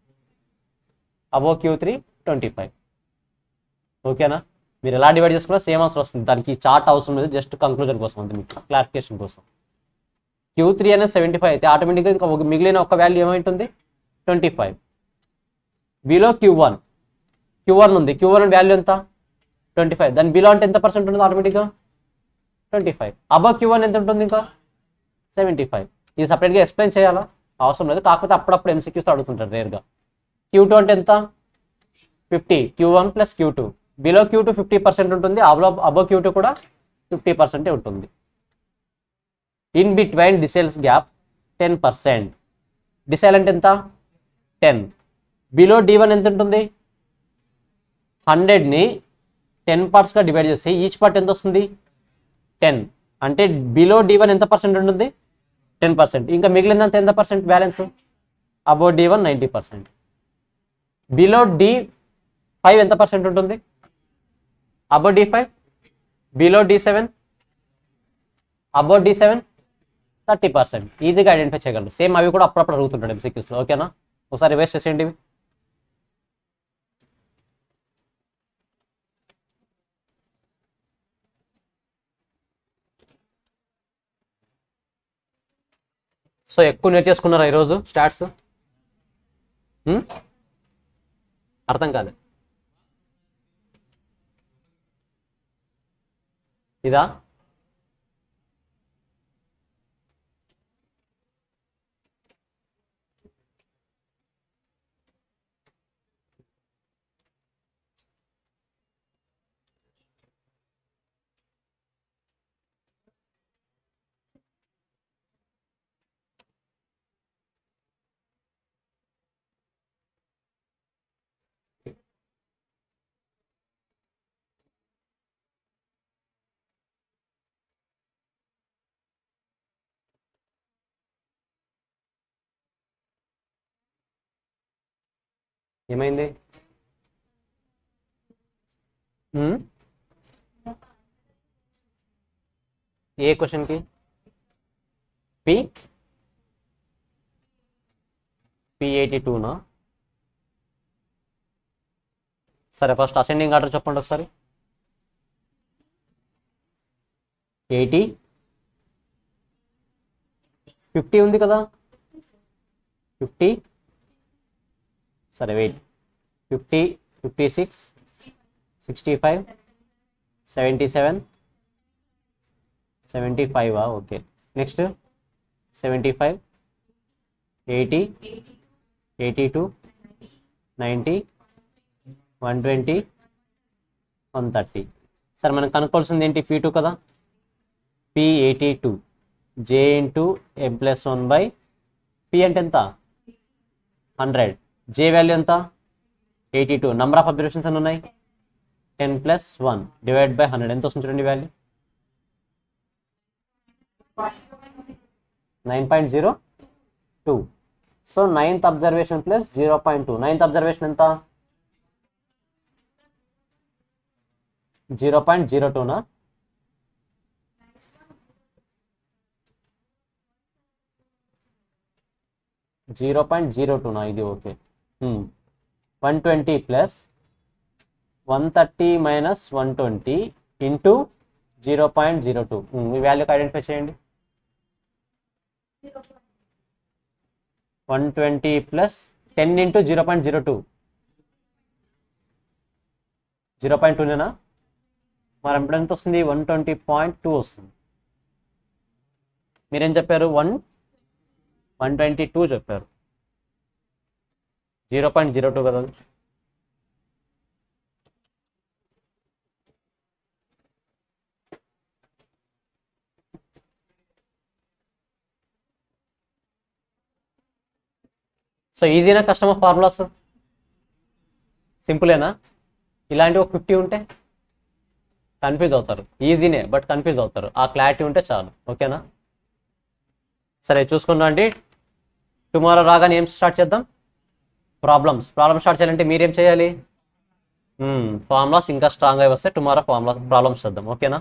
above Q three twenty five ఓకేనా మీరు ఎలా డివైడ్ చేసుకున్నా సేమ్ ఆన్సర్ వస్తుంది దానికి చార్ట్ అవసరం లేదు జస్ట్ కంక్లూజన్ కోసం అంతే మీకు క్లారిఫికేషన్ కోసం క్యూ త్రీ అనేది సెవెంటీ ఫైవ్ అయితే ఆటోమేటిక్గా ఇంకా ఒక మిగిలిన ఒక వాల్యూ ఏమైంటుంది twenty five below Q one Q one ఉంది క్యూ వన్ వాల్యూ ఎంత ట్వంటీ ఫైవ్ దాని బిలో అంటే ఎంత పర్సెంట్ ఉంటుంది ఆటోమేటిక్గా twenty five above Q one ఎంత ఉంటుంది ఇంకా సెవెంటీ ఫైవ్ ఇది సపరేట్గా ఎక్స్ప్లెయిన్ చేయాలా అవసరం లేదు కాకపోతే అప్పుడప్పుడు ఎంసీక్యూస్ అడుగుతుంటారు రేర్గా క్యూ టూ అంటే ఎంత fifty Q one plus Q two below Q two fifty percent ఉంటుంది అబో అబో క్యూ టూ కూడా ఫిఫ్టీ పర్సెంటే ఉంటుంది in between deciles gap ten percent decile అంటే ఎంత టెన్ బిలో డి వన్ ఎంత ఉంటుంది హండ్రెడ్ని టెన్ పార్ట్స్గా డివైడ్ చేస్తే ఈచ్ పార్ట్ ఎంత వస్తుంది టెన్ అంటే బిలో డి వన్ ఎంత పర్సెంట్ ఉంటుంది టెన్ పర్సెంట్ ఇంకా మిగిలినంత ఎంత percent balance above D one ninety percent below D five ఎంత పర్సెంట్ ఉంటుంది above D five below D seven above D seven thirty percent ఈజీగా ఐడెంటిఫై చేయగలరు సేమ్ అవి కూడా అప్పుడప్పుడు అడుగుతుంటాడు ఎంసీక్యూస్లో ఓకేనా ఒకసారి వేస్ట్ చేసేయండి ఇవి సో ఎక్కువ నేర్చేసుకున్నారా ఈరోజు స్టాట్స్ హ్మ్? అర్థం కాదు ఇదా ఏమైంది హ్మ్? ఏ క్వశ్చన్కి పి పి ఎయిటీ టూనా సరే ఫస్ట్ అసెండింగ్ ఆర్డర్ చెప్పండి ఒకసారి ఎయిటీ ఫిఫ్టీ ఉంది కదా ఫిఫ్టీ సరే wait fifty fifty six sixty five seventy seven seventy ఫైవా okay next seventy five eighty eighty two ninety one twenty one thirty సరే మనం కనుక్కోవాల్సింది ఏంటి పీ టూ కదా P eighty two J into M plus one by P అంటే ఎంత hundred J value ఎంత eighty two number of observations ఎన్ని ఉన్నాయి ten plus one divide by hundred ఎంత వస్తుంది చూడండి value nine point zero two so ninth observation plus zero point two ninth observation ఎంత zero point zero టూనా zero point zero టూనా ఇది okay one twenty plus one thirty minus one twenty into zero point zero two మీ వాల్యూకి identify చేయండి one twenty plus ten into zero point zero two zero point టూనేనా మరి ఇప్పుడు ఎంత వస్తుంది వన్ ట్వంటీ పాయింట్ టూ వస్తుంది మీరేం చెప్పారు వన్ వన్ ట్వంటీ టూ చెప్పారు జీరో పాయింట్ జీరో టూ కదా సో ఈజీనా కస్టమర్ ఫార్ములాస్ సింపులేనా ఇలాంటి ఒక ఫిఫ్టీ ఉంటే కన్ఫ్యూజ్ అవుతారు ఈజీనే బట్ కన్ఫ్యూజ్ అవుతారు ఆ క్లారిటీ ఉంటే చాలు ఓకేనా సరే చూసుకుందాం అండి టుమారో రాగానే ఏం స్టార్ట్ చేద్దాం ప్రాబ్లమ్స్ ప్రాబ్లమ్స్ స్టార్ట్ చేయాలంటే మీరేం చేయాలి ఫార్ములాస్ ఇంకా స్ట్రాంగ్ అయి వస్తే టుమారో ఫార్ములా ప్రాబ్లమ్స్ చేద్దాం ఓకేనా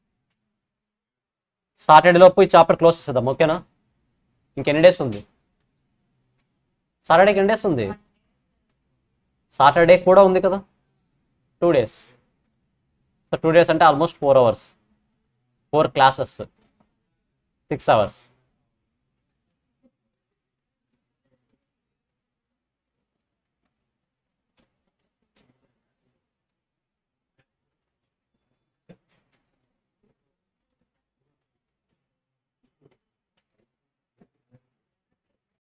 సాటర్డే లోపు ఈ చాప్టర్ క్లోజ్ చేసేద్దాం ఓకేనా ఇంకెన్ని డేస్ ఉంది సాటర్డేకి ఎన్ని డేస్ ఉంది సాటర్డే కూడా ఉంది కదా two days so two days అంటే almost four hours four classes six hours